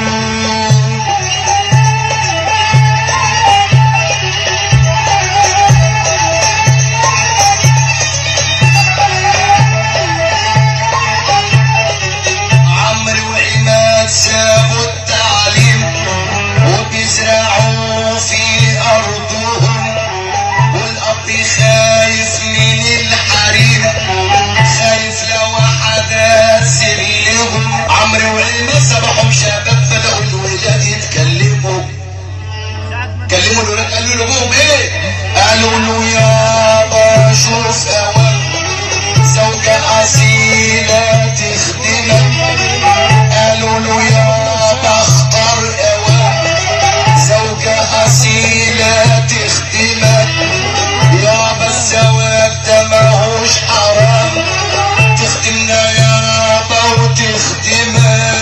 عمرو وعماد سابوا التعليم وبيزرعوا في أرضهم والأب خايف من الحريم خايف لو حدث لهم عمرو وعماد سبحهم شباب بدأوا الولاد يتكلموا كلموا الولاد قالوا لابوهم ايه قالوا له يابا شوف اوام زوجة أصيلة تخدمك قالوا له يابا اختار اوام زوجة أصيلة تخدمك يابا الزواج ده ماهوش حرام تخدمنا يابا وتخدمك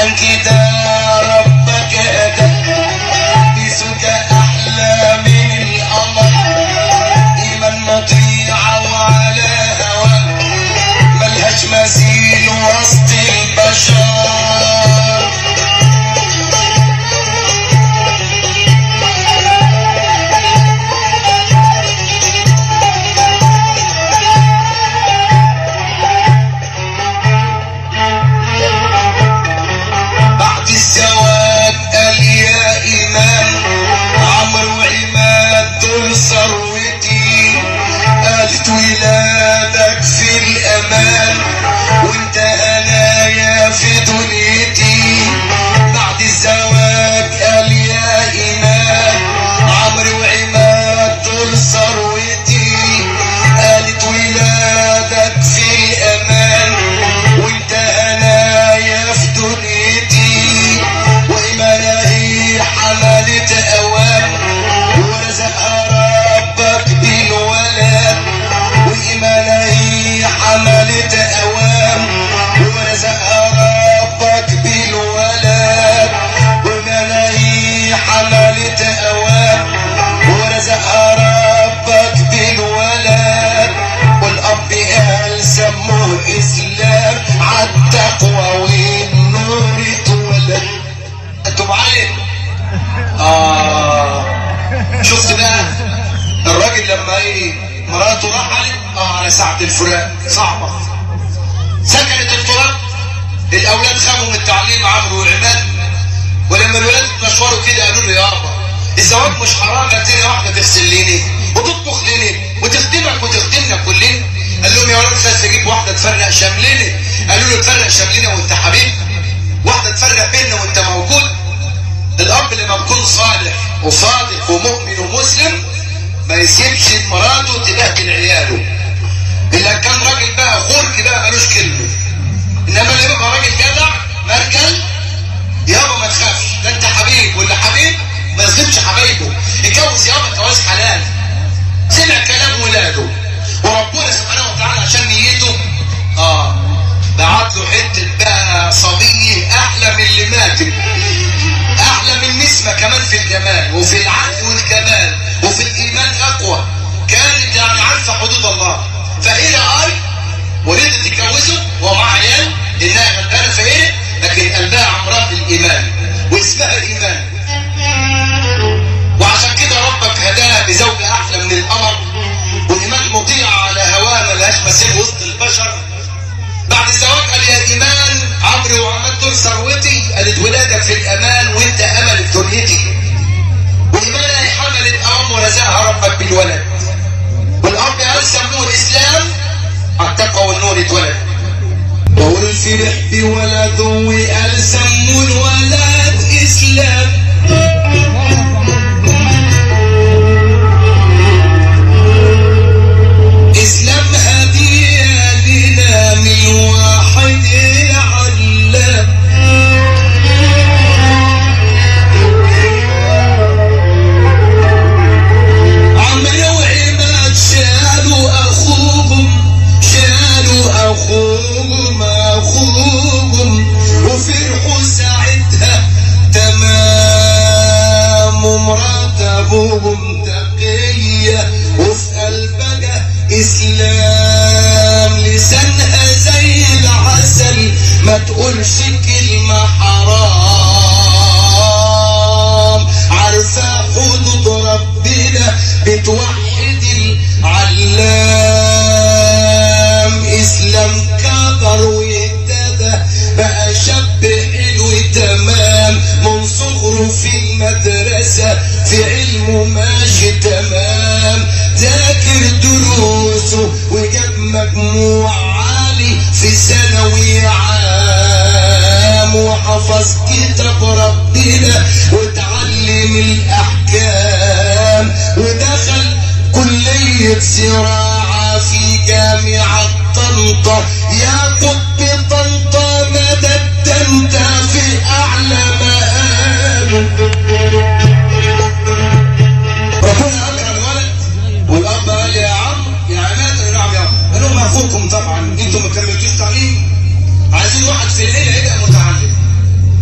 عشان كده ربك هدى بيسوك احلى من القمر ايمان مطيعة وعلى هوا ملهاش مثيل وسط البشر بعد الزواج قال يا إيمان عمرو وعماد دول ثروتي قالت ولادك في الأمان وانت هنايا في دنيتي بعد الزواج قال يا إيمان عمرو وعماد دول ثروتي قالت ولادك في الأمان وانت هنايا في دنيتي وإيمانها هي حملت أوام ورزقها ربك بالولد وإيمانها هي حملت أوام ورزقها ربك بالولد وإيمانها هي حملت أوام ورزقها ربك بالولد والأب قال سموه إسلام عالتقوى والنور اتولد انتوا معايا؟ آه شفت بقى الراجل لما ايه مراته رحلت اه على ساعة الفراق صعبة سكنت الفراق الأولاد خافوا من التعليم عمرو وعماد ولما الولاد اتمشوروا كده قالوا له يابا الزواج مش حرام لا تاني واحدة تغسل ليني وتطبخ ليني وتخدمك وتخدمنا كلنا قال لهم يا ولاد مش عايز تجيب واحدة تفرق شملنا قالوا له تفرق شملنا وانت حبيب واحدة تفرق بيننا وانت موجود الأب لما بيكون صالح وصادق ومؤمن ومسلم ما يسيبش مراته تبهدل عياله إلا كان راجل بقى خرج بقى ملوش كلمة إنما اللي يبقى راجل جدع مرجل يابا ما تخافش ده أنت حبيب واللي حبيب ما يظلمش حبايبه اتجوز يابا جواز حلال سمع كلام ولاده وربنا سبحانه وتعالى عشان نيته اه بعت له حته بقى صبيه احلى من اللي ماتت احلى من نسمة كمان في الجمال وفي العقل والكمال وفي الايمان اقوى كانت يعني عارفة حدود الله فهي اي ولدت تتجوزه ومع عيال انها غلبانة فقيرة لكن قلبها عمرها بالايمان واسمها ايمان وعشان كده ربك هداها بزوجة احلى من القمر وايمان مطيع على هواه ملهاش مثيل وسط البشر بعد الزواج قال يا ايمان عمرو وعماد دول ثروتي قالت ولادك في الامان وانت امل في دنيتي وايمانها حملت ام ورزقها ربك بالولد والاب قال سموه الاسلام التقوى والنور اتولد وقول الفرح بولده وقال سموه الولد اسلام اسلام هدية لنا من واحد علام عمرو وعماد شالوا اخوهم شالوا اخوهم اخوهم وفرحوا ساعتها تمام ومرات ابوهم تقية وفي قلبها اسلام لسانها زي العسل ما تقولش كلمة حرام عارفة حدود ربنا بتوحد العلام اسلام كبر واهتدى بقى شاب حلو تمام من صغره في المدرسة في علمه ماشي تمام ذاكر دروسه وجاب مجموع عالي في ثانوي عام وحفظ كتاب ربنا وتعلم الأحكام ودخل كلية زراعة في جامعة طنطا يا قطب طنطا مدد انت في أعلى مقام ربنا أكرم ولد والأب قال يا عم يا عماد قال نعم يا عم قال لهم أخوكم طبعا أنتم ما كملتوش تعليم عايزين واحد في العيلة يبقى متعلم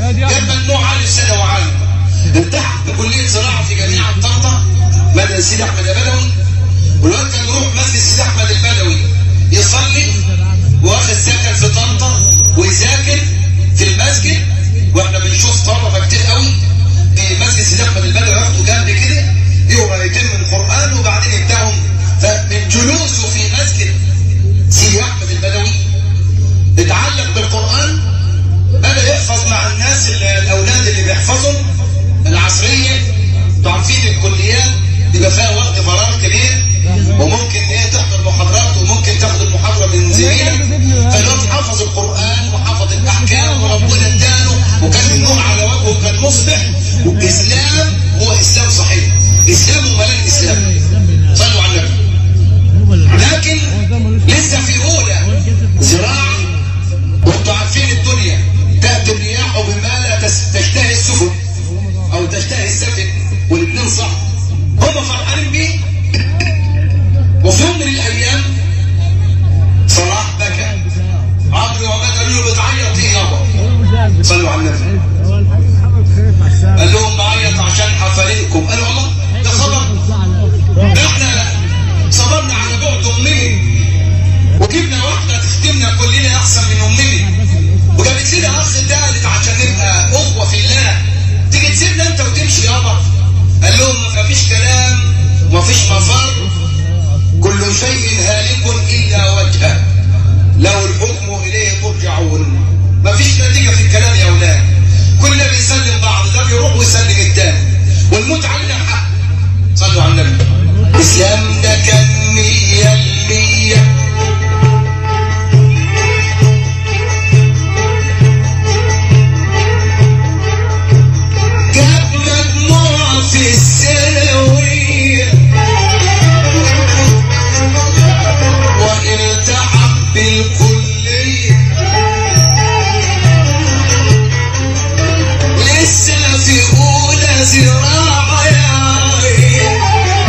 جاب مجموع عالي في ثانوي عام التحق بكليه زراعه في جامعه طنطا مدرسه سيدي احمد البدوي والواد كان يروح مسجد سيدي احمد البدوي يصلي واخد سكن في طنطا ويذاكر في المسجد واحنا بنشوف طلبه كتير قوي في مسجد سيدي احمد البدوي ياخدوا جنب كده يقرا يتم القران وبعدين يبداهم فمن جلوسه في مسجد سيدي احمد البدوي اتعلق بالقران بدا يحفظ مع الناس اللي الاولاد اللي بيحفظوا العصريه انتوا عارفين الكليات بيبقى فيها وقت فراغ كبير وممكن ايه تحضر محاضرات وممكن تاخد المحاضره من زميلك فالواد حفظ القران وحفظ الاحكام وربنا اداله وكان النور على وجهه وكان مصبح والاسلام هو اسلام صحيح اسلام وملك اسلام صلوا على النبي لكن لسه في اولى زراعه وانتوا عارفين الدنيا تاتي الرياح بما لا تس- تشتهي السفن او تشتهي السفن والاثنين صح هم فرحانين بيه وفي يوم من الايام صلاح بكى عمرو ومات قالوا له بتعيط ايه يابا صلوا على النبي قال لهم بعيط عشان حفلتكم قالوا والله ده خبر ده احنا صبرنا على بعد امنا وجبنا واحده تخدمنا كلنا احسن من امنا وجابت لنا اخ ثالث عشان نبقى اخوه في الله تيجي تسيبنا انت وتمشي يابا قال لهم ما فيش كلام وما فيش مفر كل شيء هالك الا وجهه له الحكم اليه ترجعون ما فيش نتيجه في الكلام يا اولاد كلنا بنسلم بعض ده بيروح ويسلم التاني والموت علينا حق صلوا على النبي الاسلام ده كان مية المية جاب مجموع في الثانوية والتحق بالكلية لسه في أولى زراعة يا عين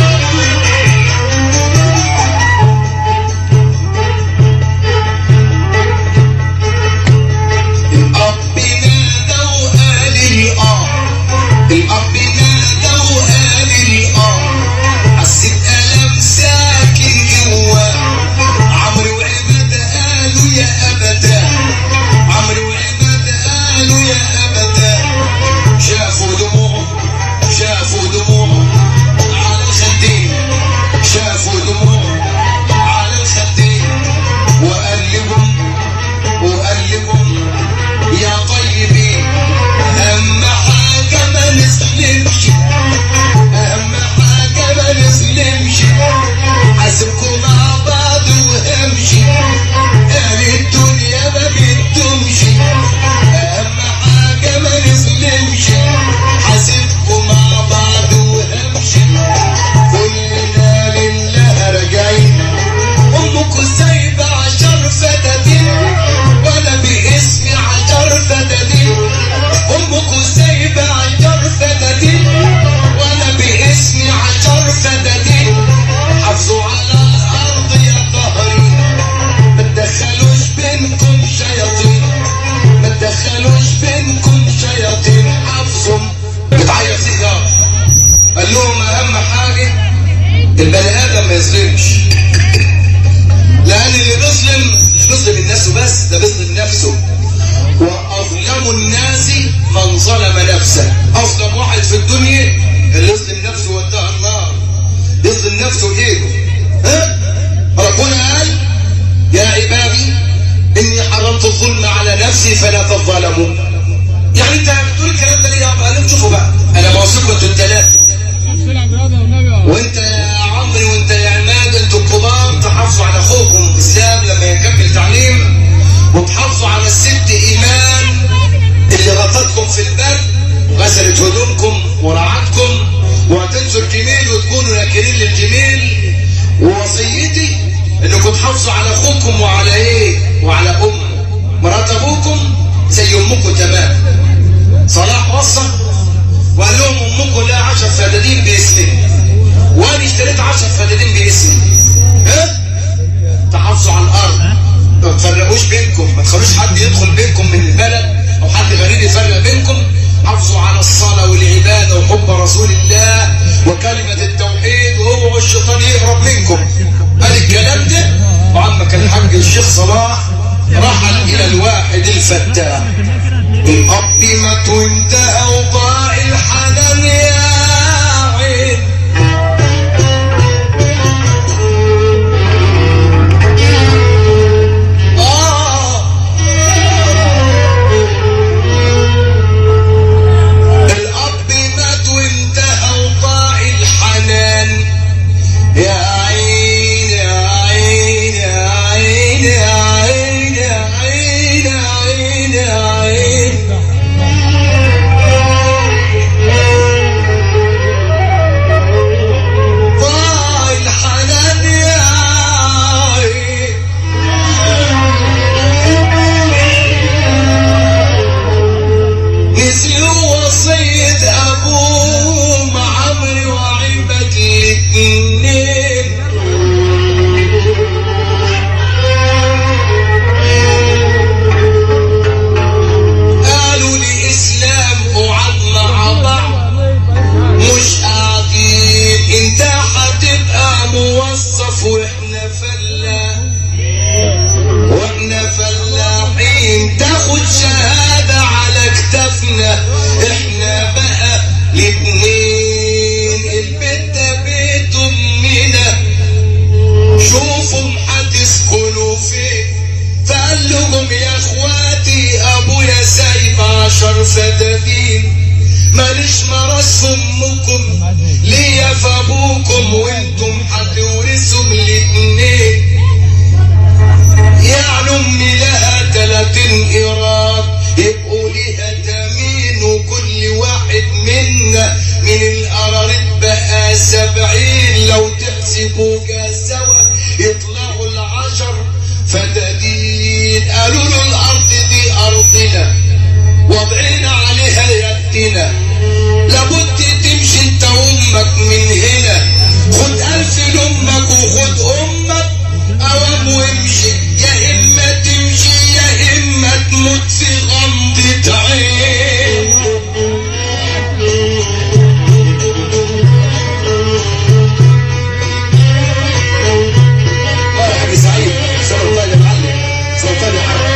الأب نادى وقال لي آه الأب نادى وقال لي آه حسيت ألم ساكن جواه عمرو وعماد قالوا يا أبدا عمرو وعماد قالوا يا أبدا شافوا دموع شافوا دموع على الخدين شافوا دموع على الخدين وقلبهم وقلبهم يا طيبين أهم حاجة ما نسلمش أهم حاجة ما نسلمش حاسبكم مع بعض وامشي أهل الدنيا ما بتدومش أهم حاجة ما نسلمش حاسبكم مع بعض وامشي كلنا لله راجعين أمكم سايبة عشر فتاتين وأنا باسمي عشر فتاتين أمكم سايبة عشر فتاتين وأنا باسمي عشر فتاتين حافظوا على الأرض يا ظهري ما تدخلوش بينكم شياطين ما تدخلوش بينكم شياطين حافظوا بتعيط سيجارة قال لهم أهم حاجة البني آدم ما يظلمش لأن اللي بيظلم مش بيظلم الناس وبس ده بيظلم نفسه وأظلم الناس من ظلم نفسه أظلم واحد في الدنيا اللي يظلم نفسه وداها النار يظلم نفسه بإيده ها ربنا قال يا عبادي إني حرمت الظلم على نفسي فلا تظلموا يعني أنت بتقول الكلام ده ليه يا أبا قال شوفوا بقى أنا موثوق انتوا التلاتة وانت يا عمرو وانت يا عماد انتوا الكبار تحافظوا على اخوكم اسلام لما يكمل تعليم وتحافظوا على الست ايمان اللي غطتكم في البر غسلت هدومكم ورعتكم وهتنسوا الجميل وتكونوا ناكرين للجميل ووصيتي انكم تحافظوا على اخوكم وعلى ايه وعلى امه مرات ابوكم زي امكم تمام صلاح وصى وقال لهم امكم لها 10 فدادين باسمي وانا اشتريت 10 فدادين باسمي ها تحافظوا على الارض ما تفرقوش بينكم ما تخلوش حد يدخل بينكم من البلد او حد غريب عايزين نفرق بينكم حافظوا على الصلاة والعبادة وحب رسول الله وكلمة التوحيد وهو الشيطان يهرب منكم هذا الكلام ده وعمك الحاج الشيخ صلاح رحل إلى الواحد الفتاح الأب مات وانتهى وضاع الحنان يا عين آه الأب مات وانتهى وضاع الحنان يا عين يا عين يا عين يا عين يا عين يا عين يا عين ضاع الحنان يا عين نسيوا وصية أبوه مع عمري وعيبك الاتنين قالوا لي إسلام وعد مع بعض مش قاعدين انت هتبقى موظف واحنا فلاح واحنا فلاحين تاخد شهادة على كتافنا احنا بقى الاتنين البيت ده بيت امنا شوفوا هتسكنوا فين فقال لهم يا اخواتي ابويا سايب عشر فدادين ماليش مراس امكم ليا في ابوكم وانتم هتورثوا من الاتنين يعني امي لها تلاتين ايراد يبقوا ليها تمين وكل واحد منا من القراريط بقى سبعين لو تحسبوا سوا يطلعوا العشر فدادين قالوا له الارض دي ارضنا وضعنا عليها يدنا لابد تمشي انت وامك من هنا خد الف لامك وخد امك اوام وامشي يا اما تمشي يا اما تموت في غمضة عين الله يا حاج سعيد سلطان يا معلم سلطان يا حاج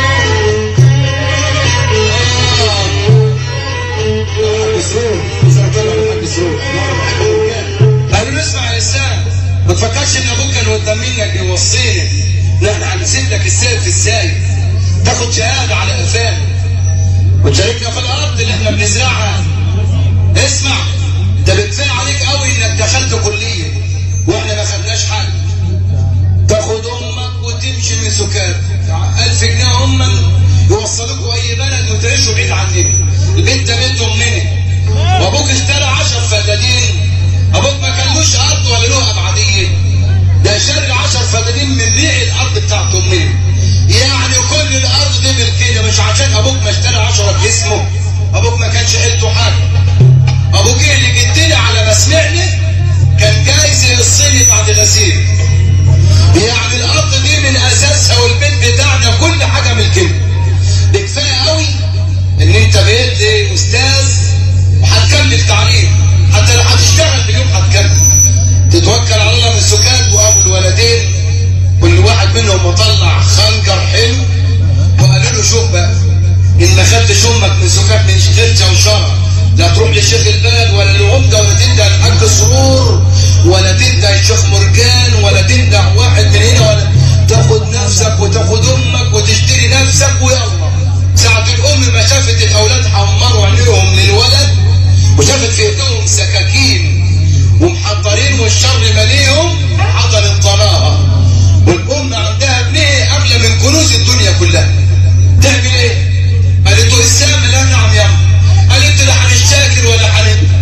قالوا له اسمع يا اسلام ما تفكرش ان ابوك كان قدام منك يوصيني لا احنا هنسيب لك السيف ازاي تاخد شهاده على قفانا وتشاركنا في الارض اللي احنا بنزرعها اسمع ده بكفايه عليك قوي انك دخلت كليه واحنا ما خدناش حاجه تاخد امك وتمشي من سكات ألف جنيه هم يوصلوكوا اي بلد وتعيشوا بعيد عننا البيت ده بيت امنا وابوك اشترى عشر فدادين ابوك ما كانلوش ارض ولا له ابعديه ده شاري عشر فدادين من ريع الارض بتاعت امنا يعني كل الارض دي ملكيه مش عشان ابوك ما اشترى عشرة باسمه ابوك ما كانش حيلته حاجه ابوك إيه اللي جدني على ما سمعني كان جايز يصيني بعد غسيل يعني الارض دي من اساسها والبيت بتاعنا كل حاجه ملكنا ده كفايه قوي ان انت بقيت إيه استاذ وهتكمل تعليم حتى لو هتشتغل بيوم هتكمل تتوكل على الله من السكات وابو الولدين كل واحد منهم مطلع خنجر حلو وقالوا له شوف بقى ان ما خدتش امك من سكات من شيخ وشرع لا تروح لشيخ البلد ولا لعمده ولا تندى الحاج سرور ولا تندى الشيخ مرجان ولا تندى واحد من هنا ولا تاخد نفسك وتاخد امك وتشتري نفسك ويلا ساعة الام ما شافت الاولاد حمروا عينيهم للولد وشافت في ايديهم سكاكين ومحضرين والشر مليهم حضرت طلاها والام عندها ابنيه اغلى من كنوز الدنيا كلها تعمل ايه؟ قالت له السام لا نعم يا أم. قالت له لا هنشتاكر ولا هن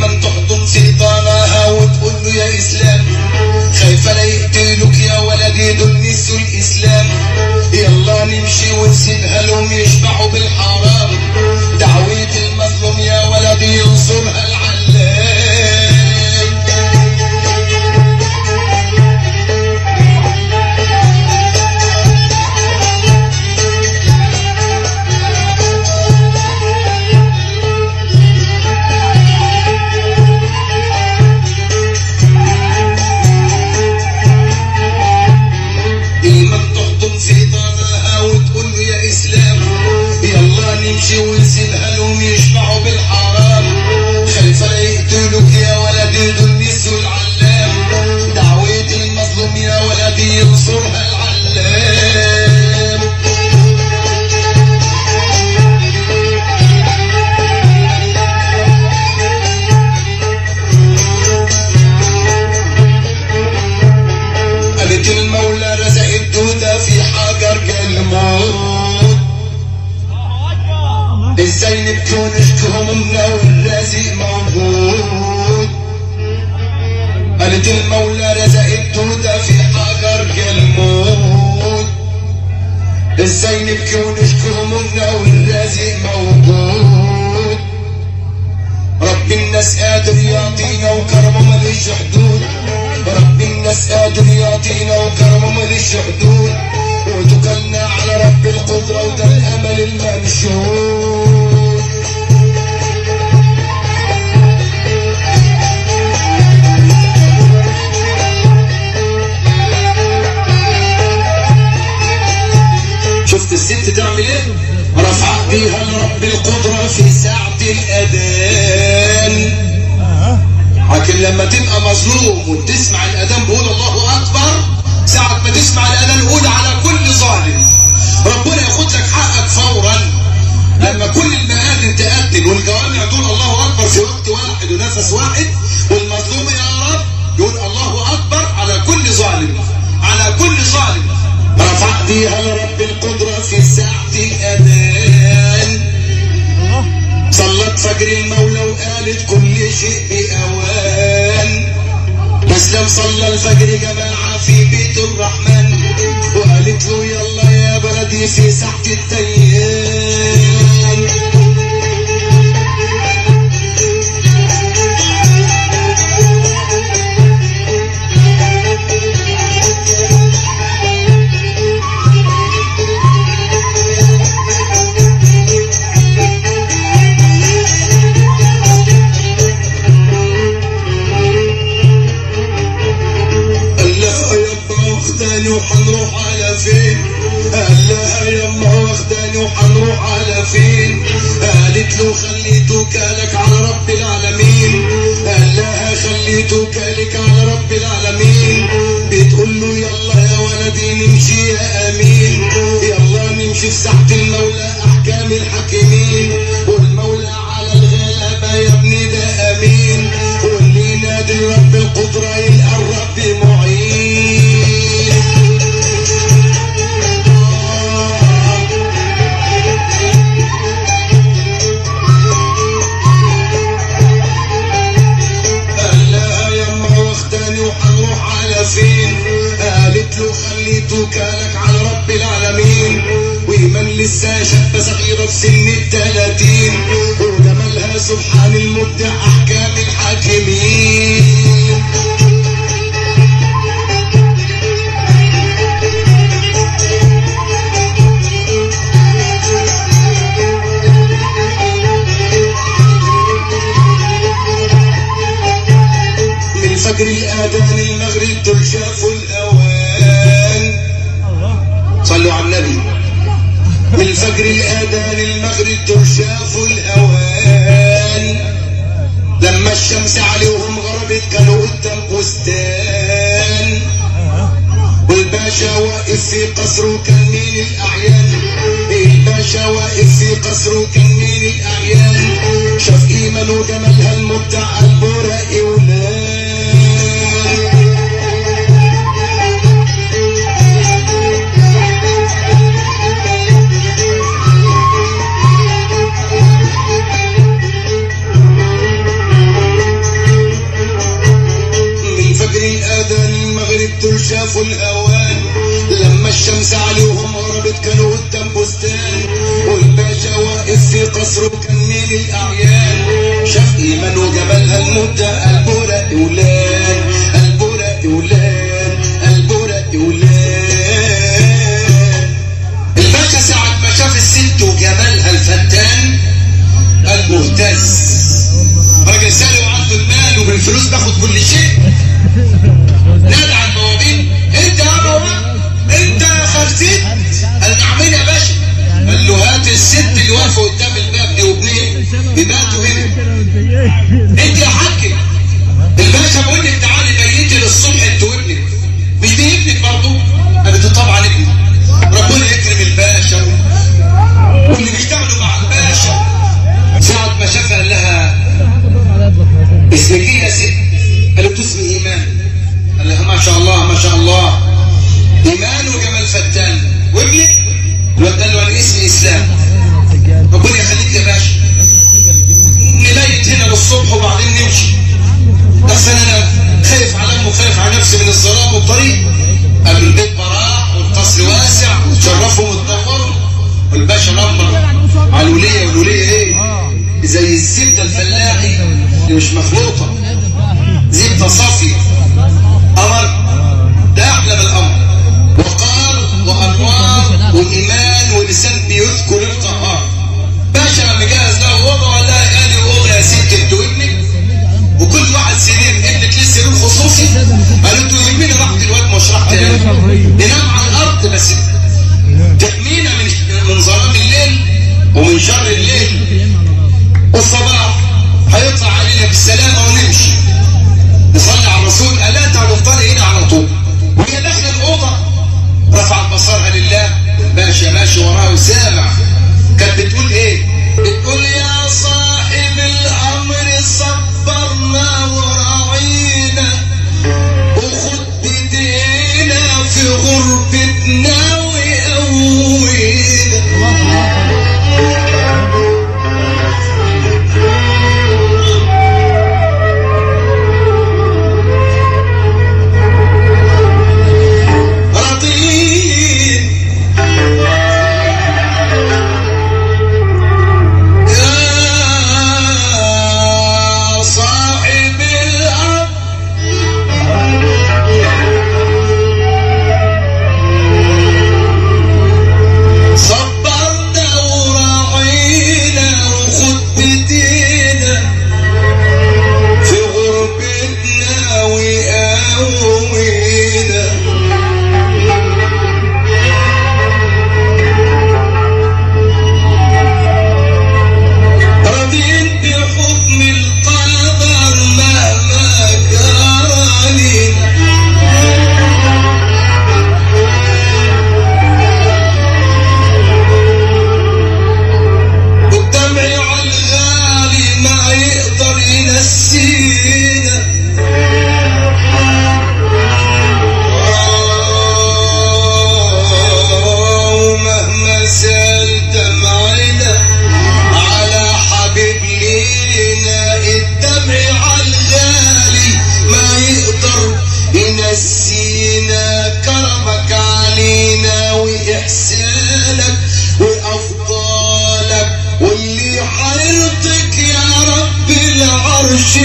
ايمن تحضن سيطانها وتقول له يا اسلام خايفه لا يقتلوك يا ولدي دول نسوا الاسلام يلا نمشي ونسيبها لهم يشبعوا بالحرام دعوة المظلوم يا ولدي ينصرها العلام ايمن تحضن سيطانها وتقول له يا اسلام يلا نمشي ونسيبها لهم يشبعوا بالحرام خايفه لا يقتلوك يا ولدي دول نسوا العلام دعوة المظلوم يا ولدي ينصرها العلام قالت المولى رزق الدودة في حجر الموت ازاي نبكي ونشكي همومنا والرازق موجود قالت المولى رزق الدودة في حجر الموت ازاي نبكي ونشكي همومنا والرازق موجود رب الناس قادر يعطينا وكرمه مليش حدود رب الناس قادر يعطينا وكرمه مليش حدود وتكلنا على رب القدرة وده الأمل المنشود شفت الست تعمل ايه رفع بيها لرب القدرة في ساعة الأذان لكن لما تبقى مظلوم وتسمع الأذان بيقول الله أكبر ساعة ما تسمع الأذان قول على كل ظالم ربنا ياخد لك حقك فورا لما كل المآذن تأذن والجوامع تقول الله أكبر في وقت واحد ونفس واحد والمظلوم يا رب يقول الله أكبر على كل ظالم على كل ظالم رفع بيها لرب القدرة في ساعة الأذان صلت فجر المولى وقالت كل شيء بأوان مسلم صلى الفجر جماعة في بيت الرحمن وقالت له يلا يا بلدي في ساعة التيان قال لها يما واخداني وحنروح على فين قال لها يما واخداني وحنروح على فين قالت له خليته كالك على رب العالمين قال لها خليته كالك على رب العالمين بتقول له يلا يا ولدي نمشي يا امين يلا نمشي في ساحة المولى احكام الحاكمين والمولى على الغلبة يا ابني ده امين واللي نادي رب القدرة يلقى الرب معين قال لها يما واخداني وحنروح على فين قالت له خليته كالك على رب العالمين وإيمان لسه شابة صغيرة في سن التلاتين وجمالها سبحان المبدع أحكام الحاكمين من فجر الآذان المغرب دول شافوا الأوان صلوا على النبي من فجر الآذان المغرب دول شافوا الأوان لما الشمس عليهم غربت كانوا قدام بستان والباشا واقف في قصره كان مين الأعيان الباشا واقف في قصره كان مين الأعيان شاف إيمان وجمالها المبدع قلبه راقي ولاد كانوا قدام بستان والباشا واقف في قصره كان من الاعيان شاف ايمان وجمالها المدة البورق ولان البورق ولان البورق ولان الباشا ساعة ما شاف الست وجمالها الفتان قلبه اهتز راجل سالي وعنده المال وبالفلوس باخد كل شيء نادى على البوابين انت يا بابا انت يا خالتي قال نعمين يا باشا قال له هات الست اللي واقفه قدام الباب دي وابنين يباتوا هنا انت يا حاج الباشا بيقول لك تعالي بيتي للصبح انت وابنك مش دي ابنك برضه قالت له طبعا ابني ربنا يكرم الباشا واللي بيشتغلوا مع الباشا ساعة ما شافها قال لها اسمك ايه يا ست؟ قالت له اسمي ايمان قال لها ما شاء الله ما شاء الله ايمان وجمال فتان وابنك الواد قال له انا اسمي اسلام ربنا يخليك يا باشا نبيت هنا للصبح وبعدين نمشي احسن انا خايف على امه وخايف على نفسي من الظلام والطريق قالوا البيت براح والقصر واسع وتشرفوا وتدوروا والباشا نمر على الوليه والوليه ايه زي الزبده الفلاحي اللي مش مخلوطه زبده صافيه قمر ده احلى من القمر وقار وانوار وايمان ولسان بيذكر القهار باشا لما جهز له اوضه ولا قال لي اوضه يا ست انت وابنك وكل واحد سرير ابنك ليه سرير خصوصي قالت له يمين راحت الواد مش راح تاني ننام على الارض بس تحمينا من من ظلام الليل ومن شر الليل والصباح هيطلع علينا بالسلامه ونمشي نصلي على الرسول الا تعرفضلي هنا على طول وهي داخله الاوضه رفعت بصرها لله ماشي ماشي وراه وسامع كانت بتقول ايه؟ بتقول يا صاحب الامر صبرنا وراعينا وخد بدينا في غربتنا وقوينا راضين يا صاحب الأرض صبرنا وراعينا وخد بدينا في غربتنا وقوينا راضين بحكم القدر مهما جرى علينا والدمع على الغالي ما يقدر ينسينا ومهما سال دمعنا على حبيب لينا الدمع على الغالي ما يقدر ينسينا كرمك علينا وإحسانك وأفضالك واللي حيرضيك يا رب العرش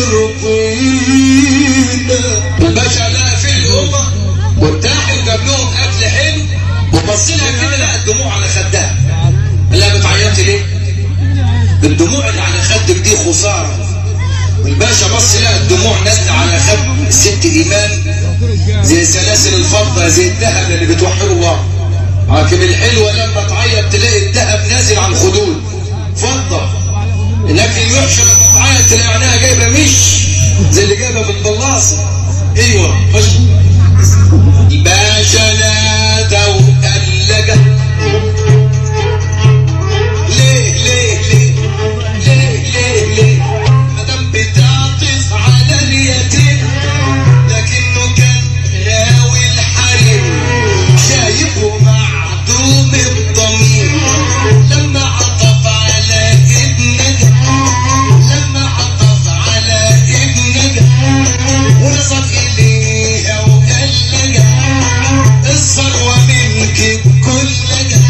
يرضينا الباشا لقى في الأوضة وارتاح وجاب لهم أكل حلو وبص لها كده لقى الدموع على خدها قال لها بتعيطي ليه؟ الدموع اللي على خدك دي خسارة والباشا بص لقى الدموع نازلة على خد الست إيمان زي سلاسل الفضة زي الذهب اللي بتوحد الله لكن الحلوة لما تعيط تلاقي الذهب نازل على الخدود فضة لكن الوحشة لما تعيط تلاقي عينها جايبة مش زي اللي جايبة بالبلاصة ايوه خش الباشا نادى وقلقه ليه ليه ليه ليه ليه ليه مدام بتعطف على اليتيم لكنه كان غاوي الحريم شايفه معدوم الضمير لما عطف على ابنك لما عطف على ابنك ونظر إليها وقال لك الثروة منك كلك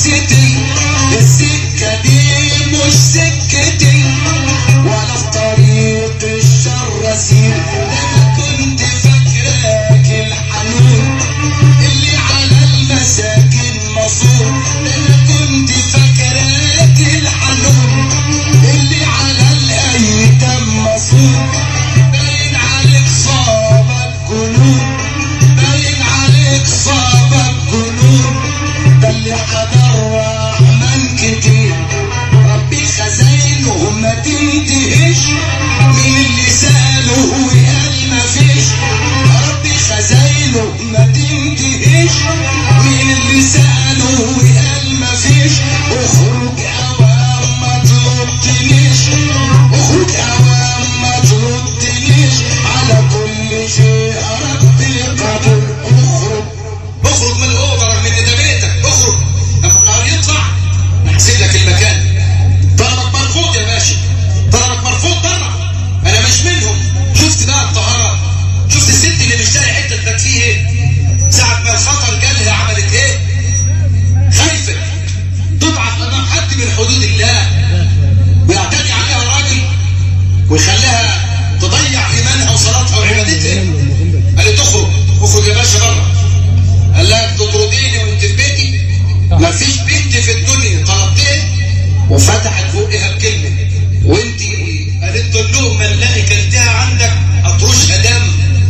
جثتي السكة دي مش سكتي ولا في طريق الشر اسير انا كنت فاكراك الحنون اللي على المساكن مصور انا كنت فاكراك الحنون اللي على الايتام مصور باين عليك صابك جنون باين عليك صابك جنون ده اللي حضر رحمن كتير ربي خزاينه ما تنتهيش مين اللي سأله وقال ما فيش ربي خزاينه ما تنتهيش مين اللي سأله وقال ما فيش اخرج اوام ما تردنيش اخرج اوام ما تردنيش على كل شيء ربي قادر اخرج اخرج من الاوضه رغم ان ده بيتك اخرج لما النهار يطلع نحسب لك المكان طلبك مرفوض يا باشا طلبك مرفوض بره انا مش منهم شفت بقى الطهاره شفت الست اللي مش لاقي حته تبات فيه ايه ساعه ما الخطر جالها عملت ايه خايفه تضعف امام حد من حدود الله ويعتدي عليها الراجل ويخليها تضيع ايمانها وصلاتها وعبادتها قالت اخرج اخرج يا باشا بره قال لها تطرديني وانت في بيتي مفيش بنت في الدنيا طلبتها وفتحت بقها بكلمه وانت قالت له اللقمه اللي انا كلتها عندك اطرشها دم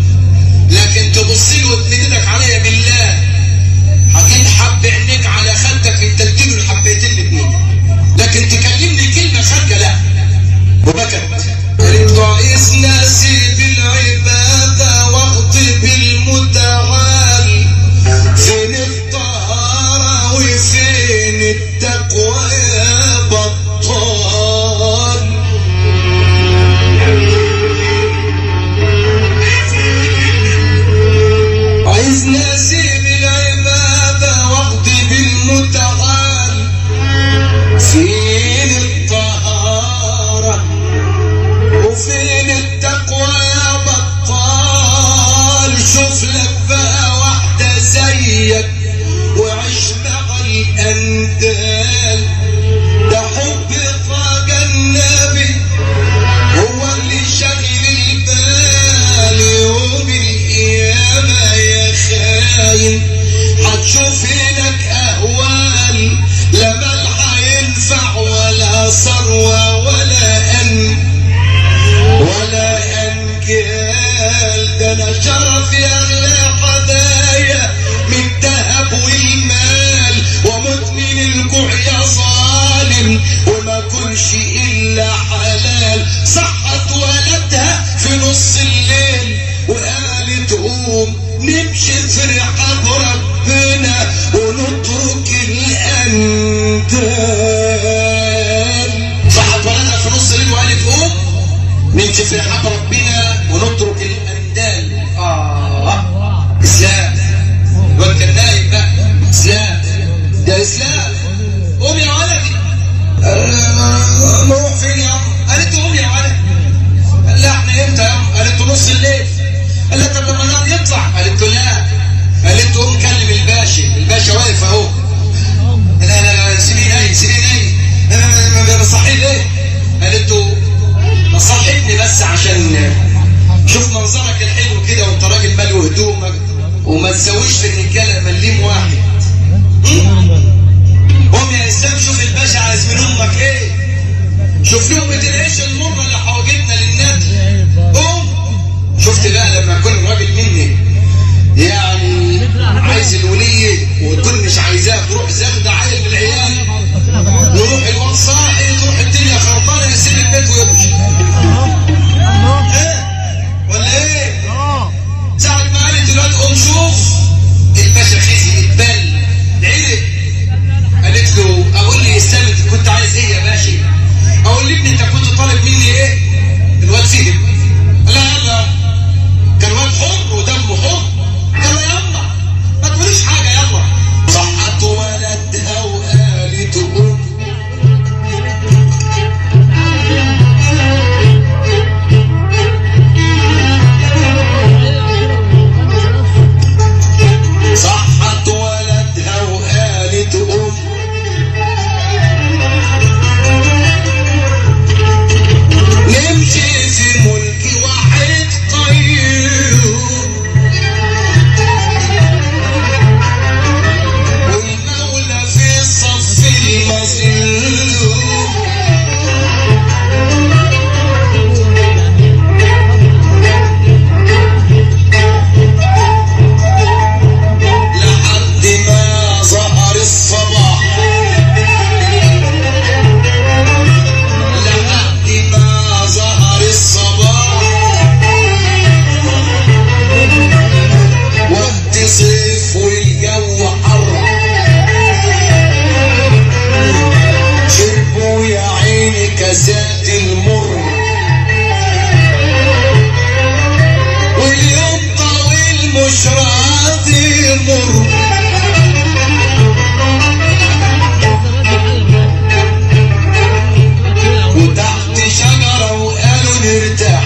لكن تبص له وتمد ايدك عليا بالله هجيب حب عينيك على خدك انت اديله الحبيتين الاثنين لكن تكلمني كلمه خارجه لا وبكت قالت له عايز ناسي بالعباده واغضب المتعال فين الطهاره وفين التقوى يا بطال عايز ناسي بالعباده واغضب المتعال فين الطهاره وفين التقوى يا بطال شوف لك بقى واحدة زيك وعيش مع الأندال ده حب طاقة النبي هو اللي شاغل البال يوم القيامة يا خاين هتشوف هناك أهوال لا ملح ينفع ولا ثروة ولا أن ولا أنجال ده أنا شرف يا أغلى حدايا من الذهب والمال ومدمن الجوع يا ظالم وما كنش إلا حلال صحت ولدها في نص الليل وقالت قوم نمشي في رحاب ربنا ونترك الأندال صحت ولدها في نص الليل وقالت قوم نمشي في رحاب ربنا ونترك الأندال آه إسلام الواد كان نايم بقى إسلام ده إسلام قوم يا ولدي آه، نروح فين يا عم قالت له قوم يا ولد قال لها احنا امتى يا عم قالت له نص الليل قال لها طب لما النهار يطلع قالت له لا قالت له قوم كلم الباشا الباشا واقف اهو لا لا لا سيبيه نايم سيبيه نايم لا لا لا لا بصحيه ليه قالت له نصحتني بس عشان شوف منظرك الحلو كده وانت راجل مالي هدومك وما تسويش في الرجاله مليم واحد قوم يا اسلام شوف الباشا عايز من امك ايه شوف لهم العيش المره اللي حوجتنا للنبي قوم شفت بقى لما يكون الراجل مني يعني عايز الولية وتكون مش عايزاه تروح زاد عيل من العيال يروح الواد صاحي تروح الدنيا خربانه يسيب البيت ويمشي ايه ولا ايه؟ ساعة ما قالت الواد قوم شوف الباشا خزي اتبل عرق قالت له اقول لي اسلام انت كنت عايز ايه يا باشا؟ اقول لابني انت كنت طالب مني ايه؟ الواد فهم قال لها يلا كان واد حر ودمه حر يلا يلا ما تقوليش حاجه يلا صحت ولدها وقالت قوم صحت ولدها وقالت قوم المظلوم لحد ما ظهر الصباح لحد ما ظهر الصباح وقت صيف والجو حر شربوا يا عيني كاسات المر واليوم طويل مش راضي يمر وتحت شجرة وقالوا نرتاح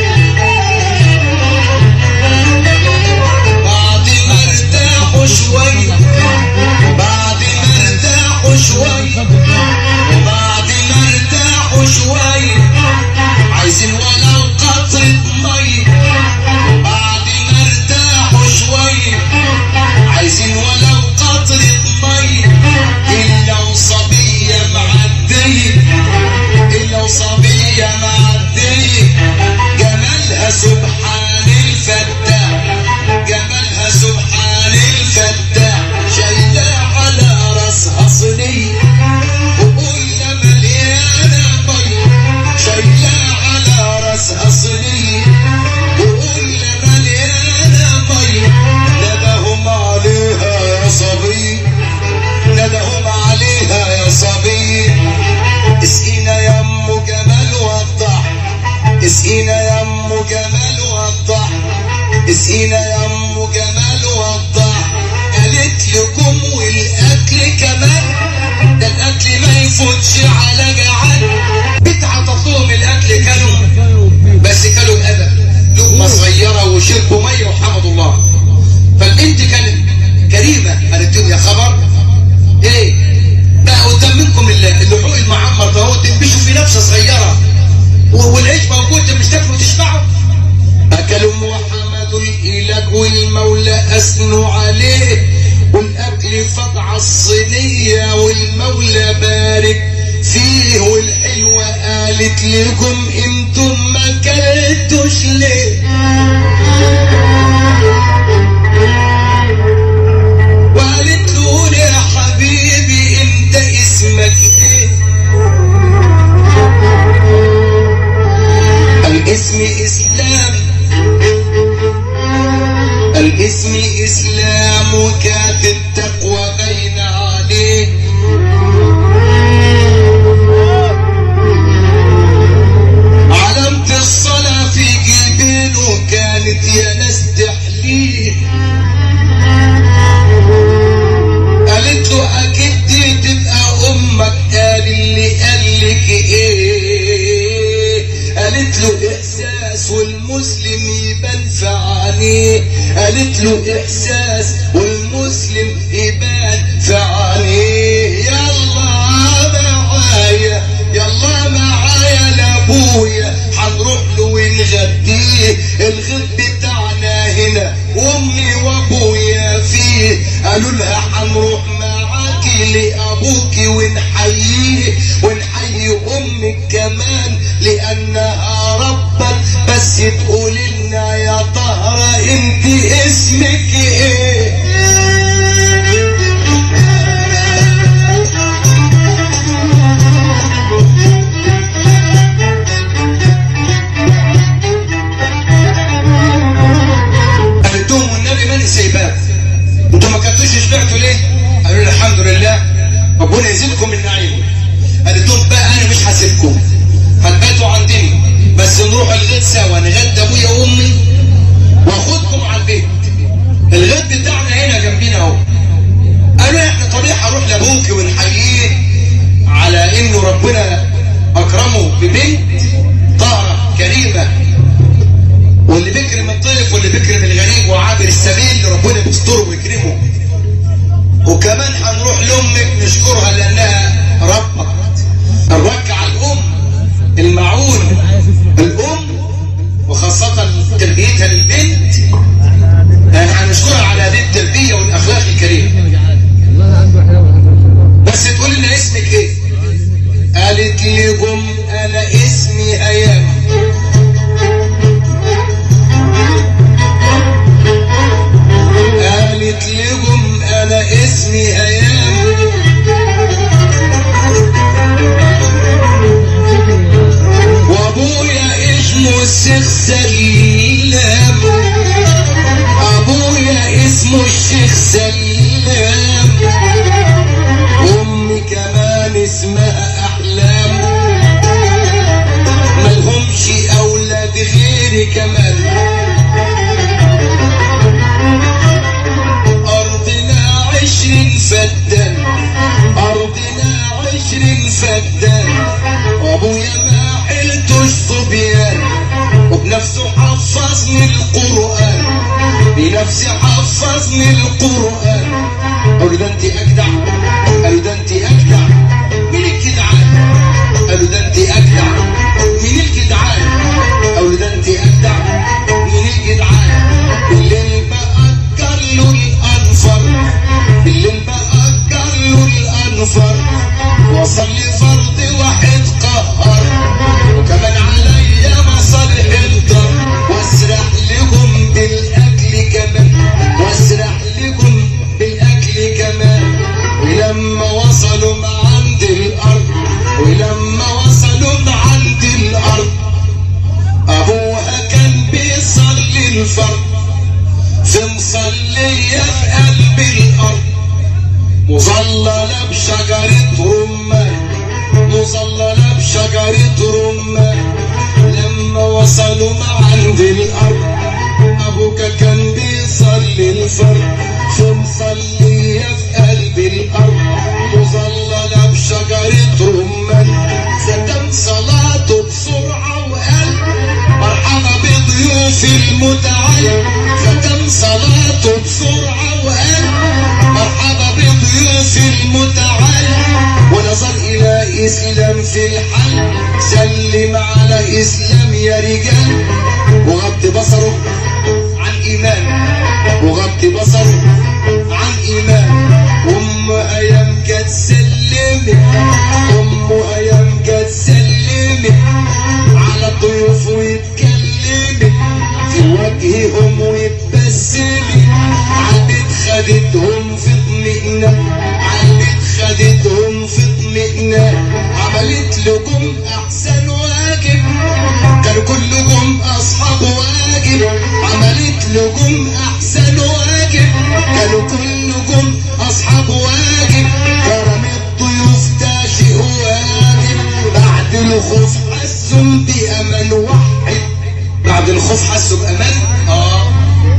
بعد ما ارتاحوا شوية بعد ما ارتاحوا شوية بعد ما ارتاحوا شوية عايزين ولو قطرة مية بعد ما ارتاحوا شوية عايزين ولو قطرة مية إلا وصبية معدية إلا وصبية معدية جمالها سبحان الفتاح جمالها سبحان الفتاح شايلة على راسها صينية وقلنا مليانة مية شايلة على راسها صينية وقلنا مليانة مية ندهم عليها يا صبي ندهم عليها يا صبي اسقينا يا ام جمال وضح اسقينا يا ام جمال وضح اسقينا يا ام جمال وضح قالت لكم والاكل كمان ده الاكل ما يفوتش على جعان بتعطف لهم الاكل كانوا بس كانوا بأدب لقمه صغيره وشربوا ميه وحمدوا الله فالبنت كانت كريمه قالت لهم يا خبر ايه بقى قدام منكم ال- اللحوق المعمر ده هو تنبشوا في نفسه صغيره و- والعيش موجود مش تاكلوا تشبعوا اكلوا وحمدوا الاله والمولى اثنوا عليه والاكل فضع الصينيه والمولى بارك فيه والحلوه قالت لكم انتم ما كلتوش ليه وقالت له قول يا حبيبي انت اسمك ايه الاسم اسلام الاسم اسلام وكانت التقوى بين عليه علامة الصلاة في جبينه كانت يا ناس تحليه قالت له اكيد دي تبقى امك قال اللي قال لك ايه قالت له احساس والمسلم يبان في عينيه قالت له احساس والمسلم يبان في عينيه يلا معايا يلا معايا لابويا هنروح له ونغديه الغد بتاعنا هنا وامي وابويا فيه قالوا لها هنروح معاكي لابوكي ونحييه ونحيي امك كمان لانها ربك بس تقول لنا يا طهرة انت اسمك ايه قالت لهم والنبي ماني سايباك انتوا ما كنتوش شبعتوا ليه؟ قالوا لي الحمد لله ربنا يزيدكم من نعيمه قالت لهم بقى انا مش هسيبكم هتباتوا عندنا بس نروح الغد سوا نغدى ابويا وامي واخدكم على البيت الغد بتاعنا هنا جنبينا اهو قالوا احنا طبيعي هنروح لابوك ونحييه على انه ربنا اكرمه ببنت طاهره كريمه واللي بيكرم الضيف واللي بيكرم الغريب وعابر السبيل اللي ربنا بيستره ويكرمه وكمان هنروح لامك نشكرها لانها ربت الركعه الام المعون الام وخاصه تربيتها للبنت يعني هنشكرها على هذه التربيه والاخلاق الكريمه بس تقول لنا اسمك ايه قالت لكم انا اسمي هيام قالت لكم انا اسمي هيام وابويا اسمه الشيخ سلام ابويا اسمه الشيخ سلام امي كمان اسمها احلام ملهمش اولاد غيري كمان ارضنا عشرين فدان ارضنا عشرين فدان وابويا ما حلتوش صبيان وبنفسه حفظني القرآن بنفسي حفظني القرآن قالوا ده انت اجدع قالوا ده انت اجدع مين الجدعان قالوا ده انت اجدع مين الجدعان قالوا ده انت اجدع مين الجدعان اللي بأجر له الانفر اللي بأجر له الانفر وصل لي فرض واحد قهر وكمان عليا مصالح الدار واسرح لهم بالاكل كمان واسرح لهم بالاكل كمان ولما وصلوا ما عند الارض ولما وصلوا ما عند الارض ابوها كان بيصلي الفرض في مصلية في قلب الارض مظللة بشجرة رمان مظللة بشجرة رمان لما وصلوا ما عند الأرض أبوك كان بيصلي الفرد في مصلية في قلب الأرض مظللة بشجرة رمان ختم صلاته بسرعة وقال مرحبا بضيوف المتعال ختم صلاته بسرعة وقال مرحبا بضيوف المتعال ونظر إلى إسلام في الحل سلم على إسلام يا رجال وغض بصره عن إيمان وغض بصره عن إيمان أم أيام كانت سلمت أم أيام كانت سلمت على الضيوف واتكلمت في وجههم واتبسمت عالبيت خدتهم في اطمئنان عالبيت خدتهم في اطمئنان عملت لكم احسن واجب كانوا كلكم اصحاب واجب عملت لكم احسن واجب كانوا كلكم اصحاب واجب كرم الضيوف ده شيء واجب بعد الخوف حسوا بامان واحد بعد الخوف حسوا بامان اه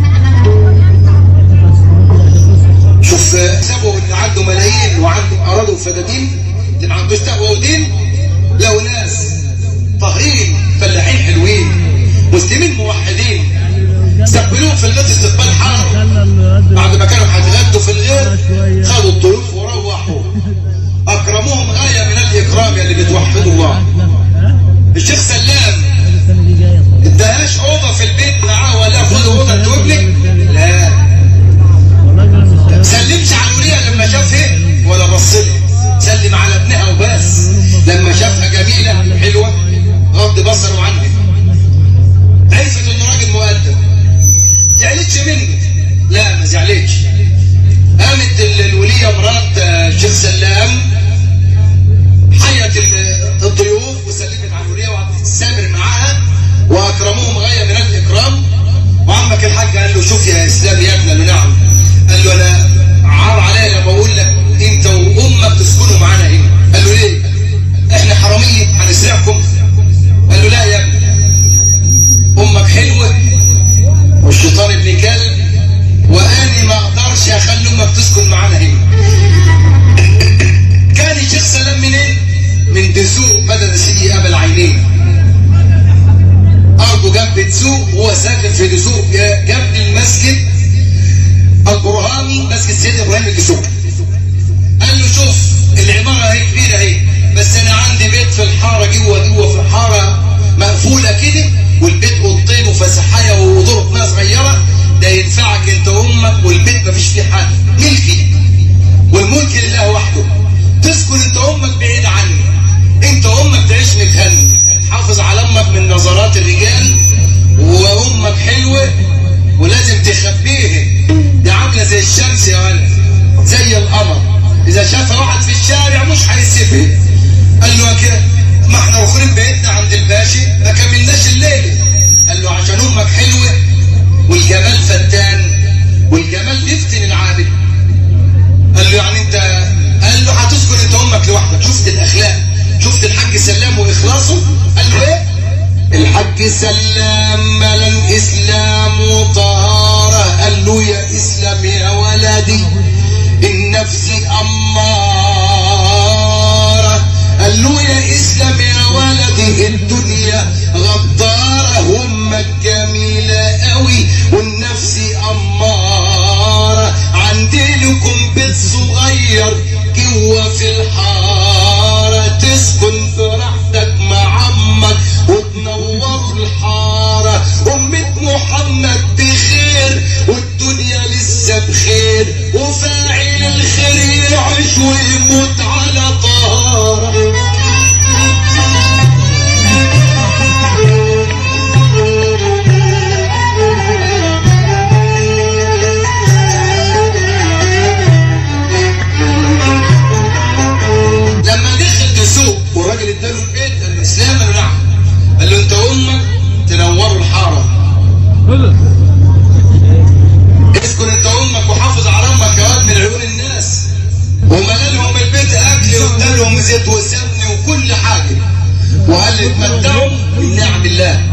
شوف سابوا اللي عنده ملايين وعنده اراضي وفدادين اللي ما عندوش تقوى ودين لو ناس طاهرين فلاحين حلوين مسلمين موحدين استقبلوهم في البيت استقبال حار بعد ما كانوا هيتغدوا في الغير خدوا الضيوف وروحوا اكرموهم غايه من الاكرام اللي بتوحدوا الله الشيخ سلام اداهاش اوضه في البيت معاه ولا خد اوضه انت وابنك لا سلمش على الوليه لما شافها ولا بص لها سلم على ابنها وبس لما شافها جميله حلوه غض بصره عنها عرفت انه راجل مؤدب زعلتش منه لا ما زعلتش قامت ال- الوليه مرات آه، الشيخ سلام حيت ال- الضيوف وسلمت على الوليه وقعدت تستمر معاها واكرموهم غايه من الاكرام وعمك الحاج قال له شوف يا اسلام يا ابني قال له نعم قال له انا عار عليا لما اقول لك انت وامك تسكنوا معانا هنا قال له ليه احنا حراميه هنسرقكم قال له لا يا ابني امك حلوه والشيطان ابن كلب وانا ما اقدرش اخلي امك تسكن معانا هنا كان الشيخ سلام منين من دسوق بدل سيدي ابا العينين ارضه جنب دسوق وهو ساكن في دسوق جنب المسجد البرهاني مسجد سيد ابراهيم الدسوق قال له شوف العماره اهي كبيره اهي بس انا عندي بيت في الحاره جوه جوه في الحاره مقفوله كده والبيت اوضتين وفسحايه ودور ميه صغيره ده ينفعك انت وامك والبيت مفيش فيه حد ملكي والملك لله وحده تسكن انت وامك بعيد عني انت وامك طبيعة الرجال وامك حلوة ولازم تخبيها دي عاملة زي الشمس يا ولد زي القمر اذا شافها واحد في الشارع مش هيسيبها قال له يا كده ما احنا واخرين بيتنا عند الباشا ما كملناش الليله قال له عشان امك حلوه والجمال فتان والجمال بيفتن العابد قال له يعني انت قال له هتسكن انت امك لوحدك شفت الاخلاق شفت الحاج سلام واخلاصه قال له ايه الحاج سلام ملا الاسلام وطهاره قال له يا اسلام يا ولدي النفس اماره قال له يا اسلام يا ولدي الدنيا غداره امك جميله قوي والنفس اماره عندي لكم بيت صغير جوا في الحاره تسكن براحتك مع عمك وتنور الحاره امة محمد بخير والدنيا لسه بخير وفاعل الخير يعيش ويموت على طهاره لما دخل تسوق والراجل اداله البيت قال له اسلام قال له نعم قال له انت امك تنوروا الحاره اسكن انت امك وحافظ على امك يا واد من عيون الناس وملى لهم البيت اكل وادالهم زيت وسمن وكل حاجه وقال لي اتمتعوا من نعم الله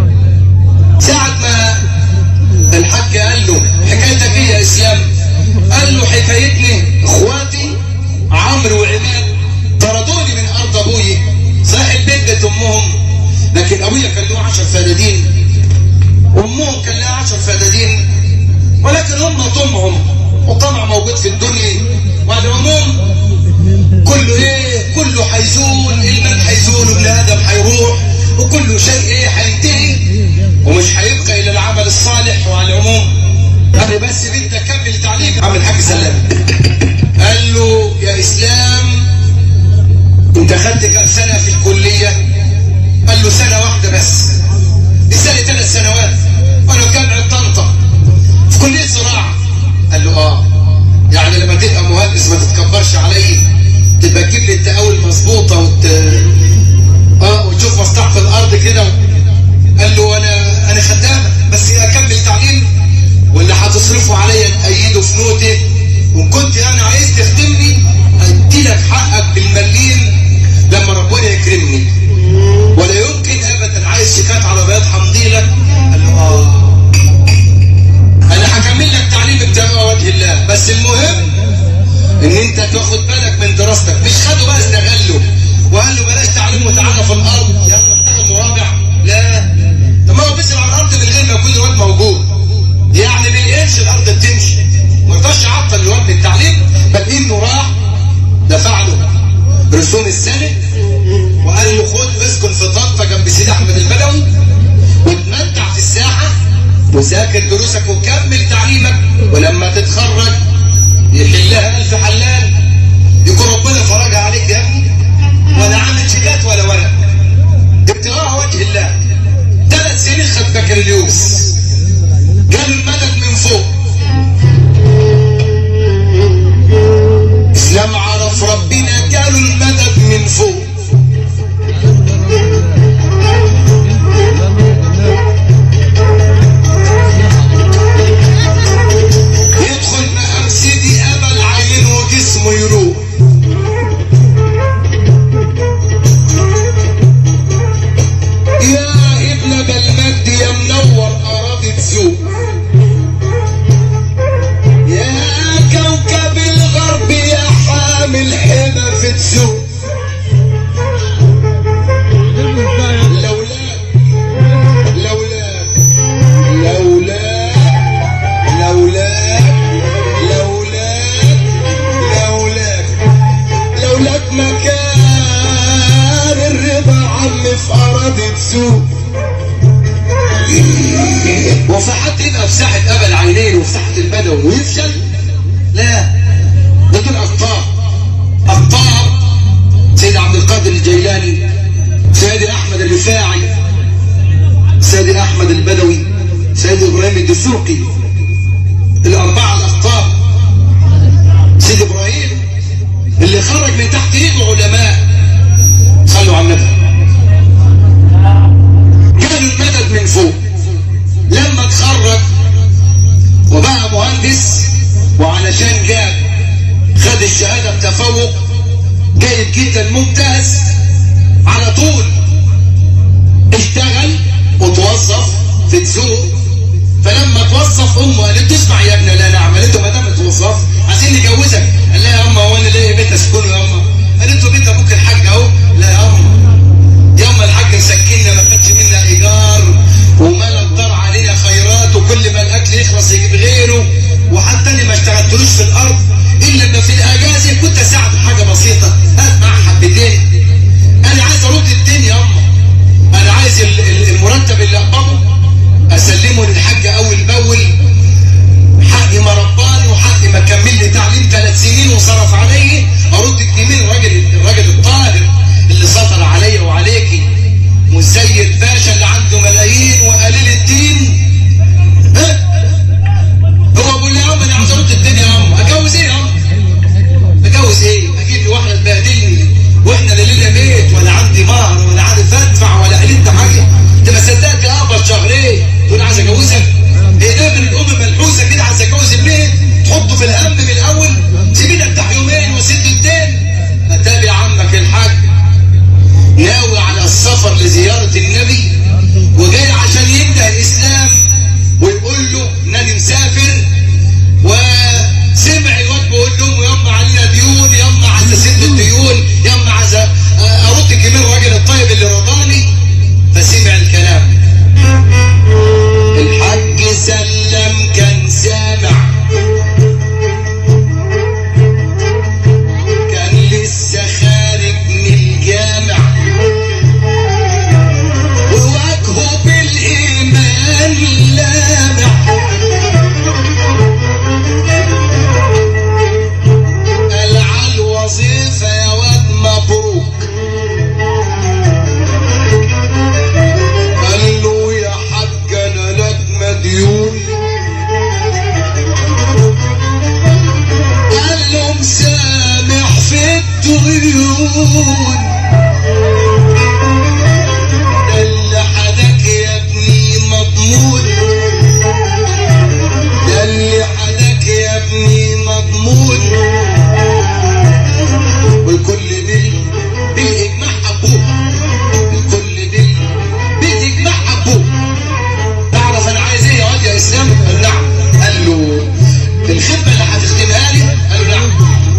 ساعة ما الحاج قال له حكايتك ايه يا اسلام؟ قال له حكايتني اخواتي عمرو وعماد طردوني من ارض ابوي صحيح البيت بيت امهم لكن ابويا كان له 10 فدادين امهم كان لها 10 فدادين ولكن هم طمعهم والطمع موجود في الدنيا والعموم كله ايه كله هيزول المال هيزول وابن ادم هيروح وكل شيء ايه هينتهي ومش هيبقى الا العمل الصالح وعلى العموم انا بس بدي اكمل تعليق عم الحاج سلام قال له يا اسلام انت خدت كام سنه في الكليه قال له سنه واحده بس لسه لي ثلاث سنوات وانا في جامعه طنطا في كليه زراعه قال له اه يعني لما تبقى مهندس ما تتكبرش عليا تبقى تجيب لي التقاول مظبوطه وت... اه وتشوف مصلحه الارض كده قال له انا انا خدامك بس اكمل تعليم واللي هتصرفه عليا تأيده في نوتك وان كنت انا عايز تخدمني ادي لك حقك بالمليم لما ربنا يكرمني ولا يمكن ابدا عايز شيكات عربيات همضي لك قال له اه انا هكمل لك تعليم ابتغاء وجه الله بس المهم ان انت تاخد بالك من دراستك مش خده بقى استغله وقال له بلاش تعليم وتعالى في الارض يلا اشتغل مرابع لا طب ما هو بيسرع على الارض من غير ما يكون الواد موجود يعني بالقرش الارض بتمشي ما رضاش يعطل الواد من التعليم بل انه راح دفع له رسوم السنه وقال له خد اسكن في طنطا جنب سيدي احمد البدوي وتمتع في الساحه وذاكر دروسك وكمل تعليمك ولما تتخرج يحلها ألف حلال يكون ربنا فرجها عليك يا ابني ولا عامل شيكات ولا ورق ابتغاء وجه الله ثلاث سنين خد بكالوريوس جاله المدد من فوق اسلام عرف ربنا جاله المدد من فوق يدخل مقام سيدي ابا العين وجسمه يروح يا ابن بالمجد يا منور اراضي تسوق يا كوكب الغرب يا حامل حمى في تسوق لولاك لولاك لولاك لولاك لولاك لولاك لولاك مكان الرضا عم في أراضي تسوق وفي حد يبقى في ساحة أبا العينين وفي ساحة البدوي ويفشل؟ لا ده دول أقطاب أقطاب سيد عبد القادر الجيلاني سيد أحمد الرفاعي محمد البدوي سيد ابراهيم الدسوقي الاربعه الاخطار سيد ابراهيم اللي خرج من تحت ايده علماء صلوا على النبي جاله المدد من فوق لما اتخرج وبقى مهندس وعلشان جاب خد الشهاده بتفوق جيد جدا ممتاز على طول اشتغل وتوظف في السوق فلما توظف امه قالت تسمع يا ابني لا نعم قالت له ما دام اتوظف عايزين نجوزك قال لها يا اما هو انا ليه بيت اسكنه يا اما قالت له بيت ابوك الحاج اهو لا يا اما يا اما الحاج مسكننا ما خدش منا ايجار وملا الدار علينا خيرات وكل ما الاكل يخلص يجيب غيره وحتى اني ما اشتغلتلوش في الارض الا لما في الاجازه كنت اساعده حاجه بسيطه اسمع حبتين انا عايز ارد الدنيا يا اما انا عايز ال- ال- المرتب اللي اقبضه اسلمه للحاج اول باول حقي ما رباني وحقي ما كمل لي تعليم ثلاث سنين وصرف علي ارد جنيه الراجل الراجل الطاهر اللي سطر عليا وعليكي مش زي الباشا اللي عنده ملايين وقليل الدين ها هو بيقول لي يا عم انا عاوز ارد الدنيا يا عم اتجوز ايه يا عم اتجوز ايه اجيب لي واحده تبهدلني واحنا لا لينا بيت ولا عندي مهر ولا عارف ادفع ولا قلت حاجه انت ما صدقت اقبض شهرين تقول عايز اجوزك ايه ده من الام ملحوسه كده عايز اتجوز البيت تحطه في الهم من الاول سيبيني افتح يومين واسد الدين اتابع عمك الحاج ناوي على السفر لزياره النبي وجاي عشان يبدا الاسلام ويقول له انني مسافر وسمع الواد بيقول لهم يما علينا ديون يما عايز اسد الديون يما عايز أ- ارد كمان الراجل الطيب اللي رضاني فسمع الكلام الحاج سلم كان سامع كان لسه خارج من الجامع ووجهه بالايمان لامع قال على الوظيفه يا واد مبروك قال له يا حاج انا لك مديون قال له مسامح في الديون ده اللي حدك يا ابني مضمون ده اللي حدك يا ابني مضمون والكل بال بالاجماع ابوه الكل بال بالاجماع ابوه تعرف انا عايز ايه يا واد يا اسلام قال نعم قال له الخدمه اللي هتخدمها لي قال له نعم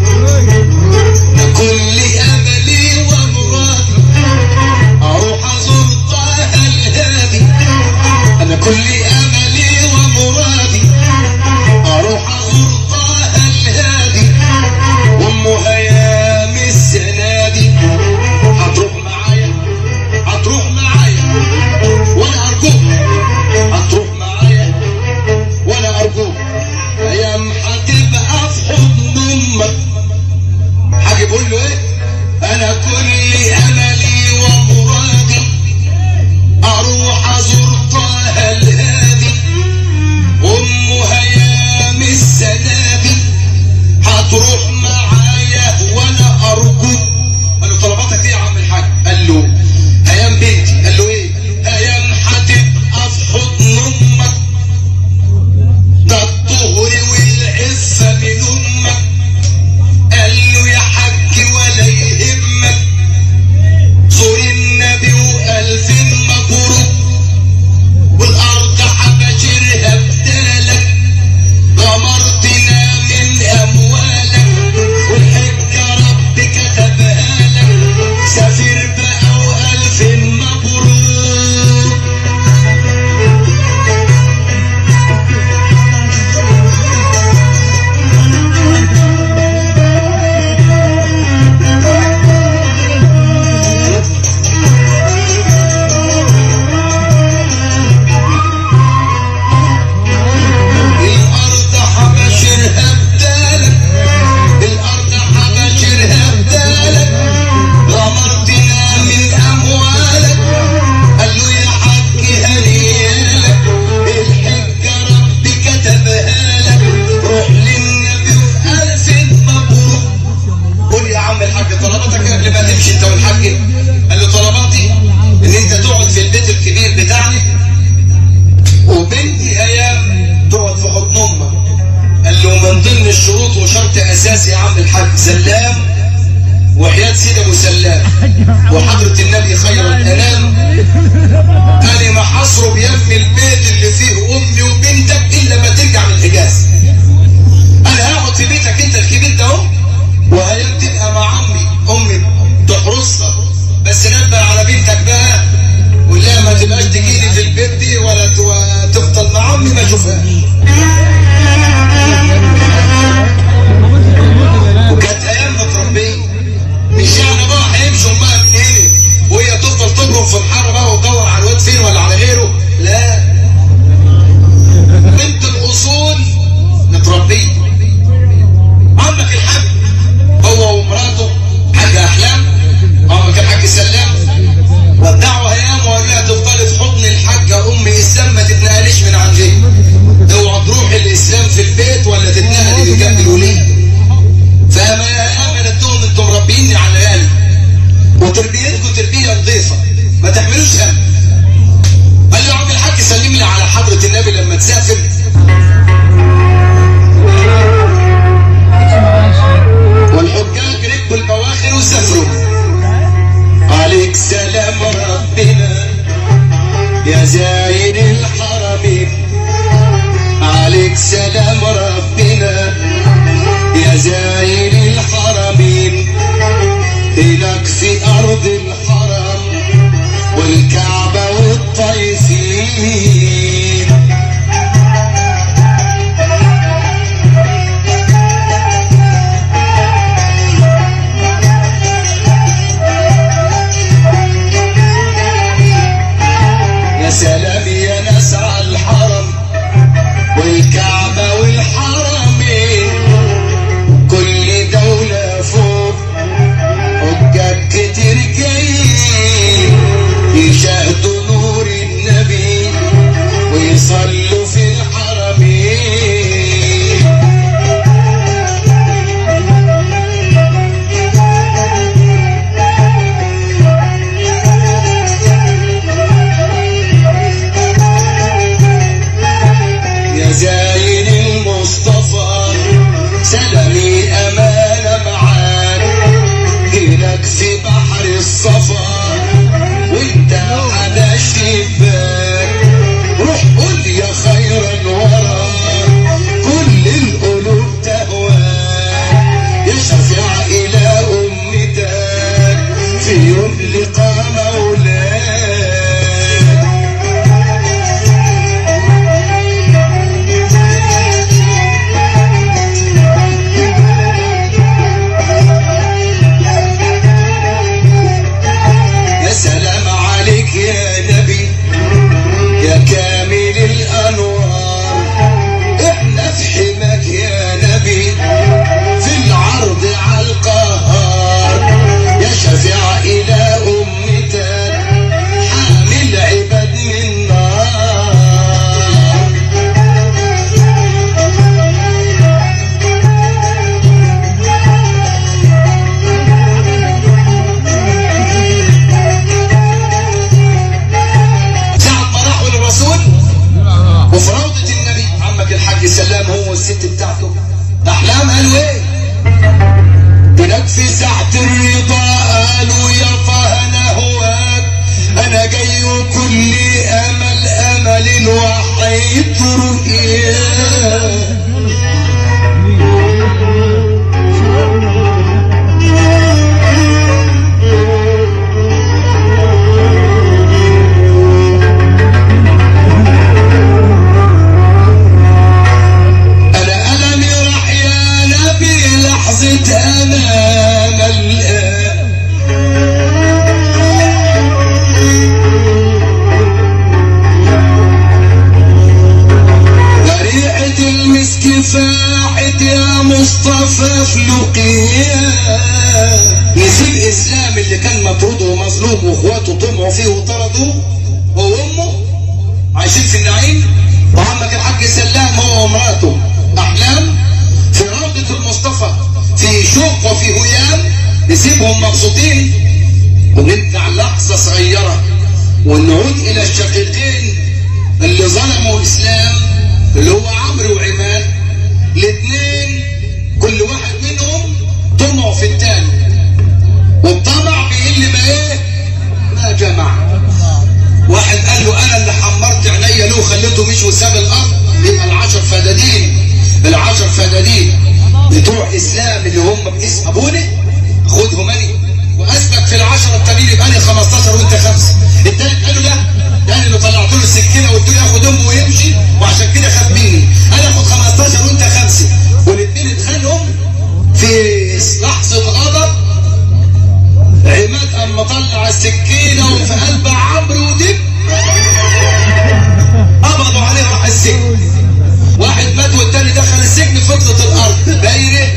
كل املي ومرادي اروح ازور طه الهادي انا كل املي ومرادي اروح ازور طه الهادي وام هيام السنه دي هتروح معايا هتروح معايا وانا ارجوك هتروح معايا وانا ارجوك ايام هتبقى في حضن امك حاجة بقول له ايه انا كل املي ومرادي اروح ازور طه الهادي ام هيام السنادي هتروح معايا وانا ارجوك قال له طلباتك ايه يا عم الحاج قال له هيام بنتي قال له ايه هيام هتبقى في حضن امك ده الطهر والعفه من امك قال له يا حاج ولا يهمك انت والحاج قال له طلباتي ان انت تقعد في البيت الكبير بتاعنا وبنتي ايام تقعد في حضن امك قال له من ضمن الشروط وشرط اساسي يا عم الحاج سلام وحياة سيدي ابو سلام وحضرة النبي خير الانام قال ما حصره بيم البيت اللي فيه امي وبنتك الا ما ترجع من الحجاز انا هقعد في بيتك انت الكبير ده اهو وهيام تبقى مع عمي امي تحرسها بس نبه على بنتك بقى ولا ما تبقاش تجيلي في البيت دي ولا تو- تفضل مع عمي ما اشوفهاش وكانت ايام متربيه مش يعني بقى هيمشوا امها من هنا وهي تفضل تبرم في الحاره بقى وتدور على الواد فين ولا على غيره لا بنت الاصول متربيه عمك الحاج هو ومراته حاج احلام عمك الحاج سلام ودعوا ايام وقال لها تفضلي في حضن الحاجه ام اسلام ما تتنقليش من عندي اوعى تروحي الاسلام في البيت ولا تتنقلي لجنب الوليه فما امنتهم انتم مربيني على العيال وتربيتكم تربيه نظيفه ما تحملوش هم قال لي يا عم الحاج سلم لي على حضره النبي لما تسافر والحجاج ركبوا البواخر وسافروا عليك سلام ربنا يا زاير الحرمين عليك سلام ربنا يا زاير الحرمين إلك في أرض الحرم والكعبة والطيفين يا سلام يا ناس على الحرم والكعبة والحرمين كل دولة فوق حجاج كتير جايين يشاهدوا نور النبي ويصلوا في الحرمين يا زاين المصطفى سلامي أمانة معاك هناك في بحر الصفا وانت على شباك روح قول يا خير الورى كل القلوب تهواك يشفع إلى أمتك في يوم لقاء مولاك يا سلام عليك يا نبي يا كامل الانوار احنا في حماك يا نبي في العرض على القهار يا شفيع الى امتك حامل عباد من نار ساعة ما راحوا للرسول وفي روضة النبي عمك الحاج سلام هو والست بتاعته أحلام قالوا إيه؟ هناك في ساعة الرضا قالوا يا طه أنا هواك أنا جاي وكل أمل أمل وحيد رؤياك أنا ألمي راح يا نبي لحظة أمام الآن وريحة المسك فاحت يا مصطفى فلقيا نسي الإسلام اللي كان مطرود ومظلوم وإخواته طمعوا فيه وطردوه هو أمه عايشين في النعيم وعمك الحاج سلام هو ومراته احلام في روضة المصطفى في شوق وفي هيام نسيبهم مبسوطين ونرجع لحظة صغيرة ونعود إلى الشقيقين اللي ظلموا الإسلام اللي هو عمرو وعماد الاثنين كل واحد منهم طمعوا في الثاني والطمع بيقل ما ايه؟ ما جمع واحد قال له انا اللي حمرت عينيا له وخليته مش وساب الارض يبقى العشر فدادين العشر فدادين بتوع اسلام اللي هم باسم ابونا خدهم اني واثبت في العشرة التانيين يبقى انا 15 وانت خمسه التالت قال له لا ده اللي طلعت له السكينه وقلت له ياخد امه ويمشي وعشان كده خد مني انا اخد 15 وانت خمسه والاثنين اتخانقوا في لحظه غضب عماد قام مطلع السكينه وفي قلب عمرو ودب قبضوا عليه راح السجن واحد مات والتاني دخل السجن فضلت الارض دايره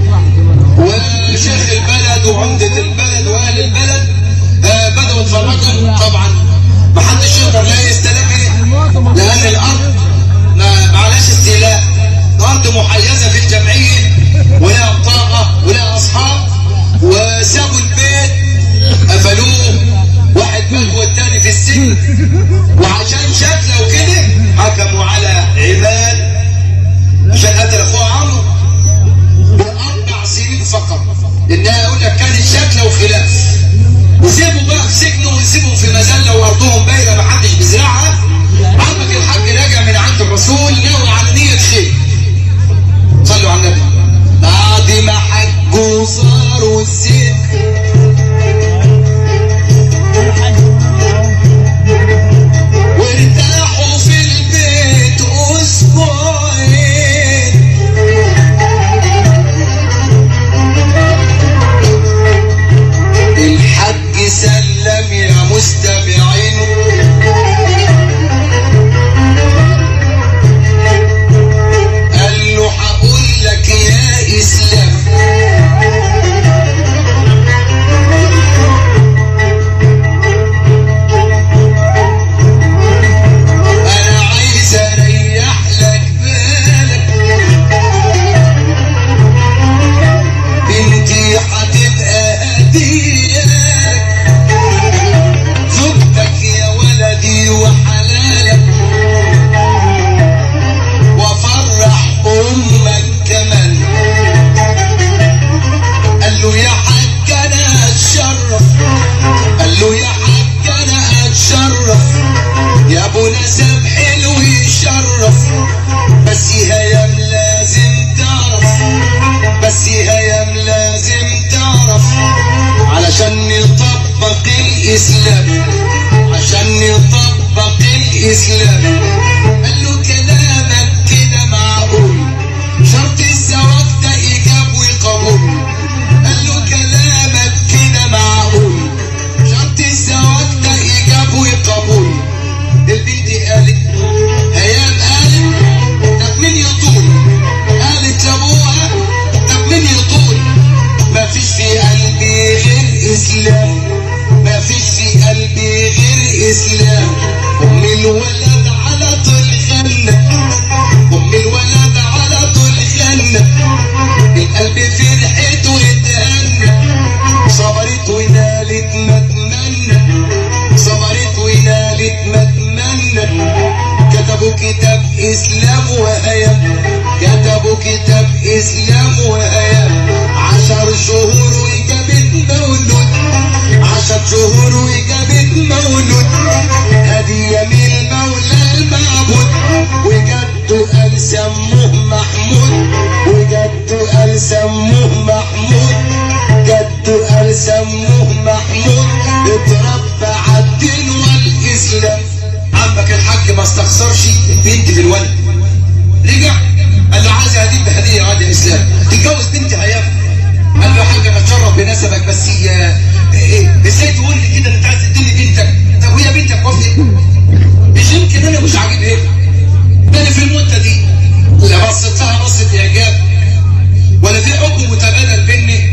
وشيخ البلد وعمدة البلد واهل البلد آه بدأوا يتفرجوا طبعا ما حدش يقدر لا يستلم لان الارض ما معلاش استيلاء الارض محيزه في الجمعيه ولها بطاقه ولها اصحاب وسابوا البيت قفلوه واحد مات والتاني في السجن وعشان شكله وكده حكموا على عماد عشان قتل اخوه عمرو باربع سنين فقط لانها يقول لك كانت شكله وخلاف وسيبوا بقى في سجنه ويسيبهم في مزله وارضهم باينه ما حدش بيزرعها عمك الحاج راجع من عند الرسول ناوي على نيه خير صلوا على النبي بعد ما حجوا صاروا السجن وارتاحوا في البيت اسبوعين الحج سلم يا مستمعين قال له هقول لك يا اسلام انا عايز اريح لك بالك بنتي هتبقى هدية زوجتك يا ولدي وحلالك وافرح امك كمان قال له يا حاج انا اتشرف قال له يا حاج انا اتشرف يا ابو نسب حلو يشرف بس هيام لازم تعرف بس هيام لازم تعرف علشان نطبق الاسلام عشان نطبق الاسلام قال له كلامك كده معقول شرط الزواج ده ايجاب وقبول قال له كلامك كده معقول شرط الزواج ده ايجاب وقبول البنت قالت هيام قالت طب مين يطول قالت لابوها طب مين يطول ما فيش في قلبي غير اسلام ما فيش في قلبي غير اسلام ام الولد على طول غنى ام الولد على طول غنى القلب فرحت واتهنى صبرت ونالت ما اتمنى صبرت ونالت ما اتمنى كتبوا كتاب اسلام وهيام كتبوا كتاب اسلام وهيام عشر شهور وجابت مولود عشر شهور وجابت مولود هدية من المولى المعبود وجدته قال سموه محمود وجدته قال سموه محمود جدته قال سموه محمود اتربى عالدين والاسلام عمك الحاج ما استخسرش البنت في الولد رجع قال له عايز هديك بهديه عادي اسلام تتجوز بنتي هيام قال له يا حاج انا اتشرف بنسبك بس هي ايه ازاي تقول لي كده انت عايز تديني بنتك طب وهي بنتك وافقت مش يمكن انا مش عاجب ايه ده انا في المده دي لا بصيت لها بصه اعجاب ولا في حكم متبادل بيني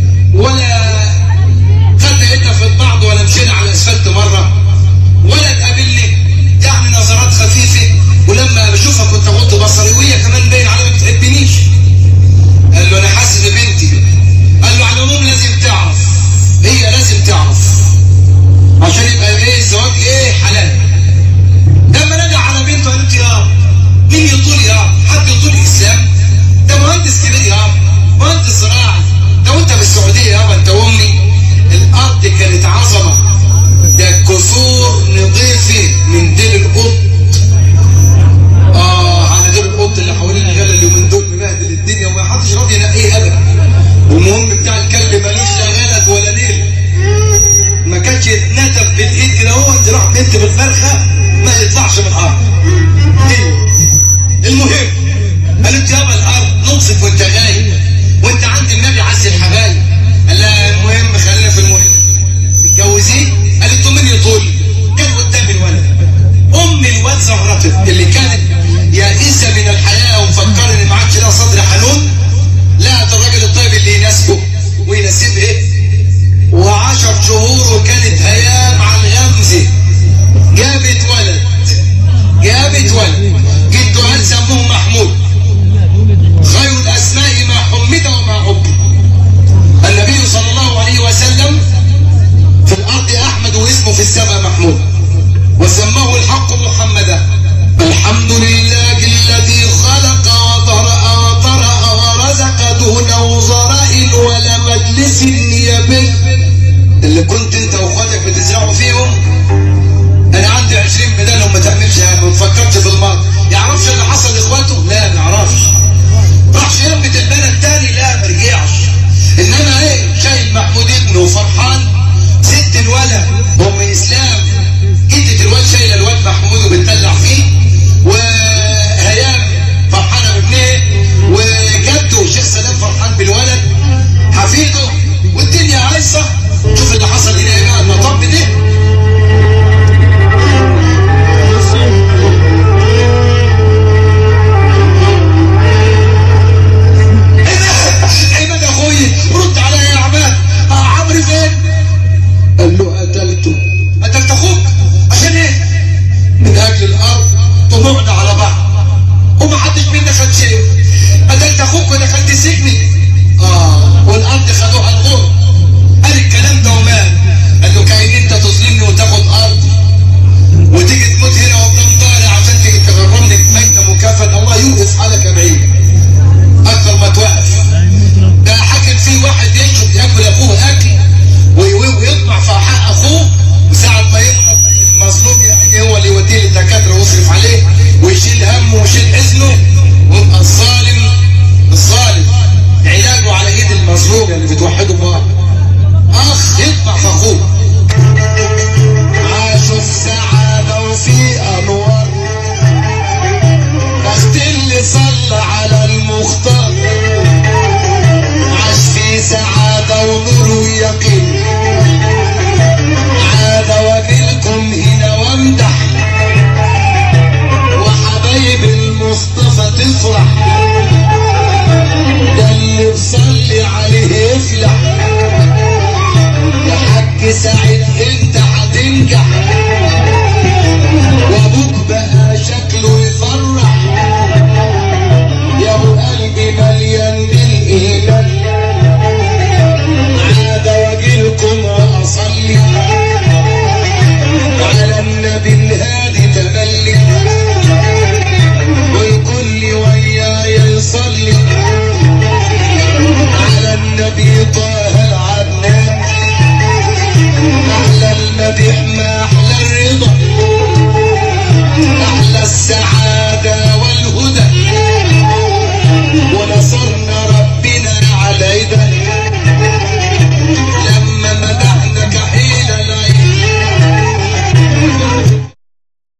ولا خدنا ايدنا في بعض ولا مشينا على الاسفلت مره ولا تقابلني يعني نظرات خفيفه ولما بشوفها كنت اغض بصري وهي كمان باين عليها ما بتحبنيش قال له انا حاسس ببنتي قال له على العموم لازم تعرف هي نط بالفرخه ما يطلعش من الارض دي. المهم قالت يابا الارض ننصف وانت غايب وانت عند النبي عز الحبايب قال لها المهم خلينا في المهم تتجوزيه قالت له مين يطول كان قدام الولد ام الواد زهرته اللي كانت يائسه من الحياه ومفكره ان ما عادش لها صدر حنون لقت الراجل الطيب اللي يناسبه ويناسب ايه وعشر شهور وكانت هيام عن غمزه جابت ولد جابت ولد جده قال سموه محمود خير الاسماء ما حمد وما عبد النبي صلى الله عليه وسلم في الارض احمد واسمه في السماء محمود وسماه الحق محمدا الحمد لله الذي خلق وضرأ وطرأ ورزق دون وزراء ولا مجلس نيابي اللي كنت انت واخواتك بتزرعوا فيهم انا عندي 20 بدال وما تعملش ما تفكرش في الماضي يعرفش اللي حصل لاخواته لا ما يعرفش راحش يمة البلد تاني لا ما رجعش انما ايه شايل محمود ابنه وفرحان ست الولد ام اسلام جدة الواد شايله الواد محمود وبتدلع فيه وهيام فرحانه بابنها وجده شيخ سلام فرحان بالولد حفيده والدنيا عايصه شوف اللي حصل هنا ايه بقى المطب ده عماد اخوي رد عليا يا عماد اه عمرو فين؟ قال له قتلته قتلت اخوك عشان ايه؟ من اجل الارض طموحنا على بعض ومحدش منا خد شيء قتلت اخوك ودخلت سجني اه والارض خدوها الغور قال الكلام ده ومال قال له كاين انت تظلمني وتاخد ارضي وتيجي تموت هنا قدام داري عشان تيجي تغرمني بميتة مكافأة الله يوقف حالك يا بعيد اكثر ما توقف ده حاكم فيه واحد يشرب ياكل اخوه اكل وي- وي- ويطمع في حق اخوه وساعة ما يغلط المظلوم يعني هو اللي يوديه للدكاترة ويصرف عليه ويشيل همه ويشيل حزنه ويبقى الظالم الظالم علاجه على ايد المظلوم اللي بتوحدوا بعض اخ يطمع في اخوه عاشوا في سعادة وفي انوار بخت اللي صلى على المختار عاش في سعادة ونور ويقين عاد وجلكم هنا وامدح وحبايب المصطفى تفرح ده اللي بصلي عليه يفلح يا حاج سعيد انت هتنجح وابوك بقى شكله يفرح يا ابو قلبي مليان بالايمان عاد واجيلكم واصلي على النبي الهادي تملي والكل وياي يصلي على النبي طه العدنان احلى المديح ما احلى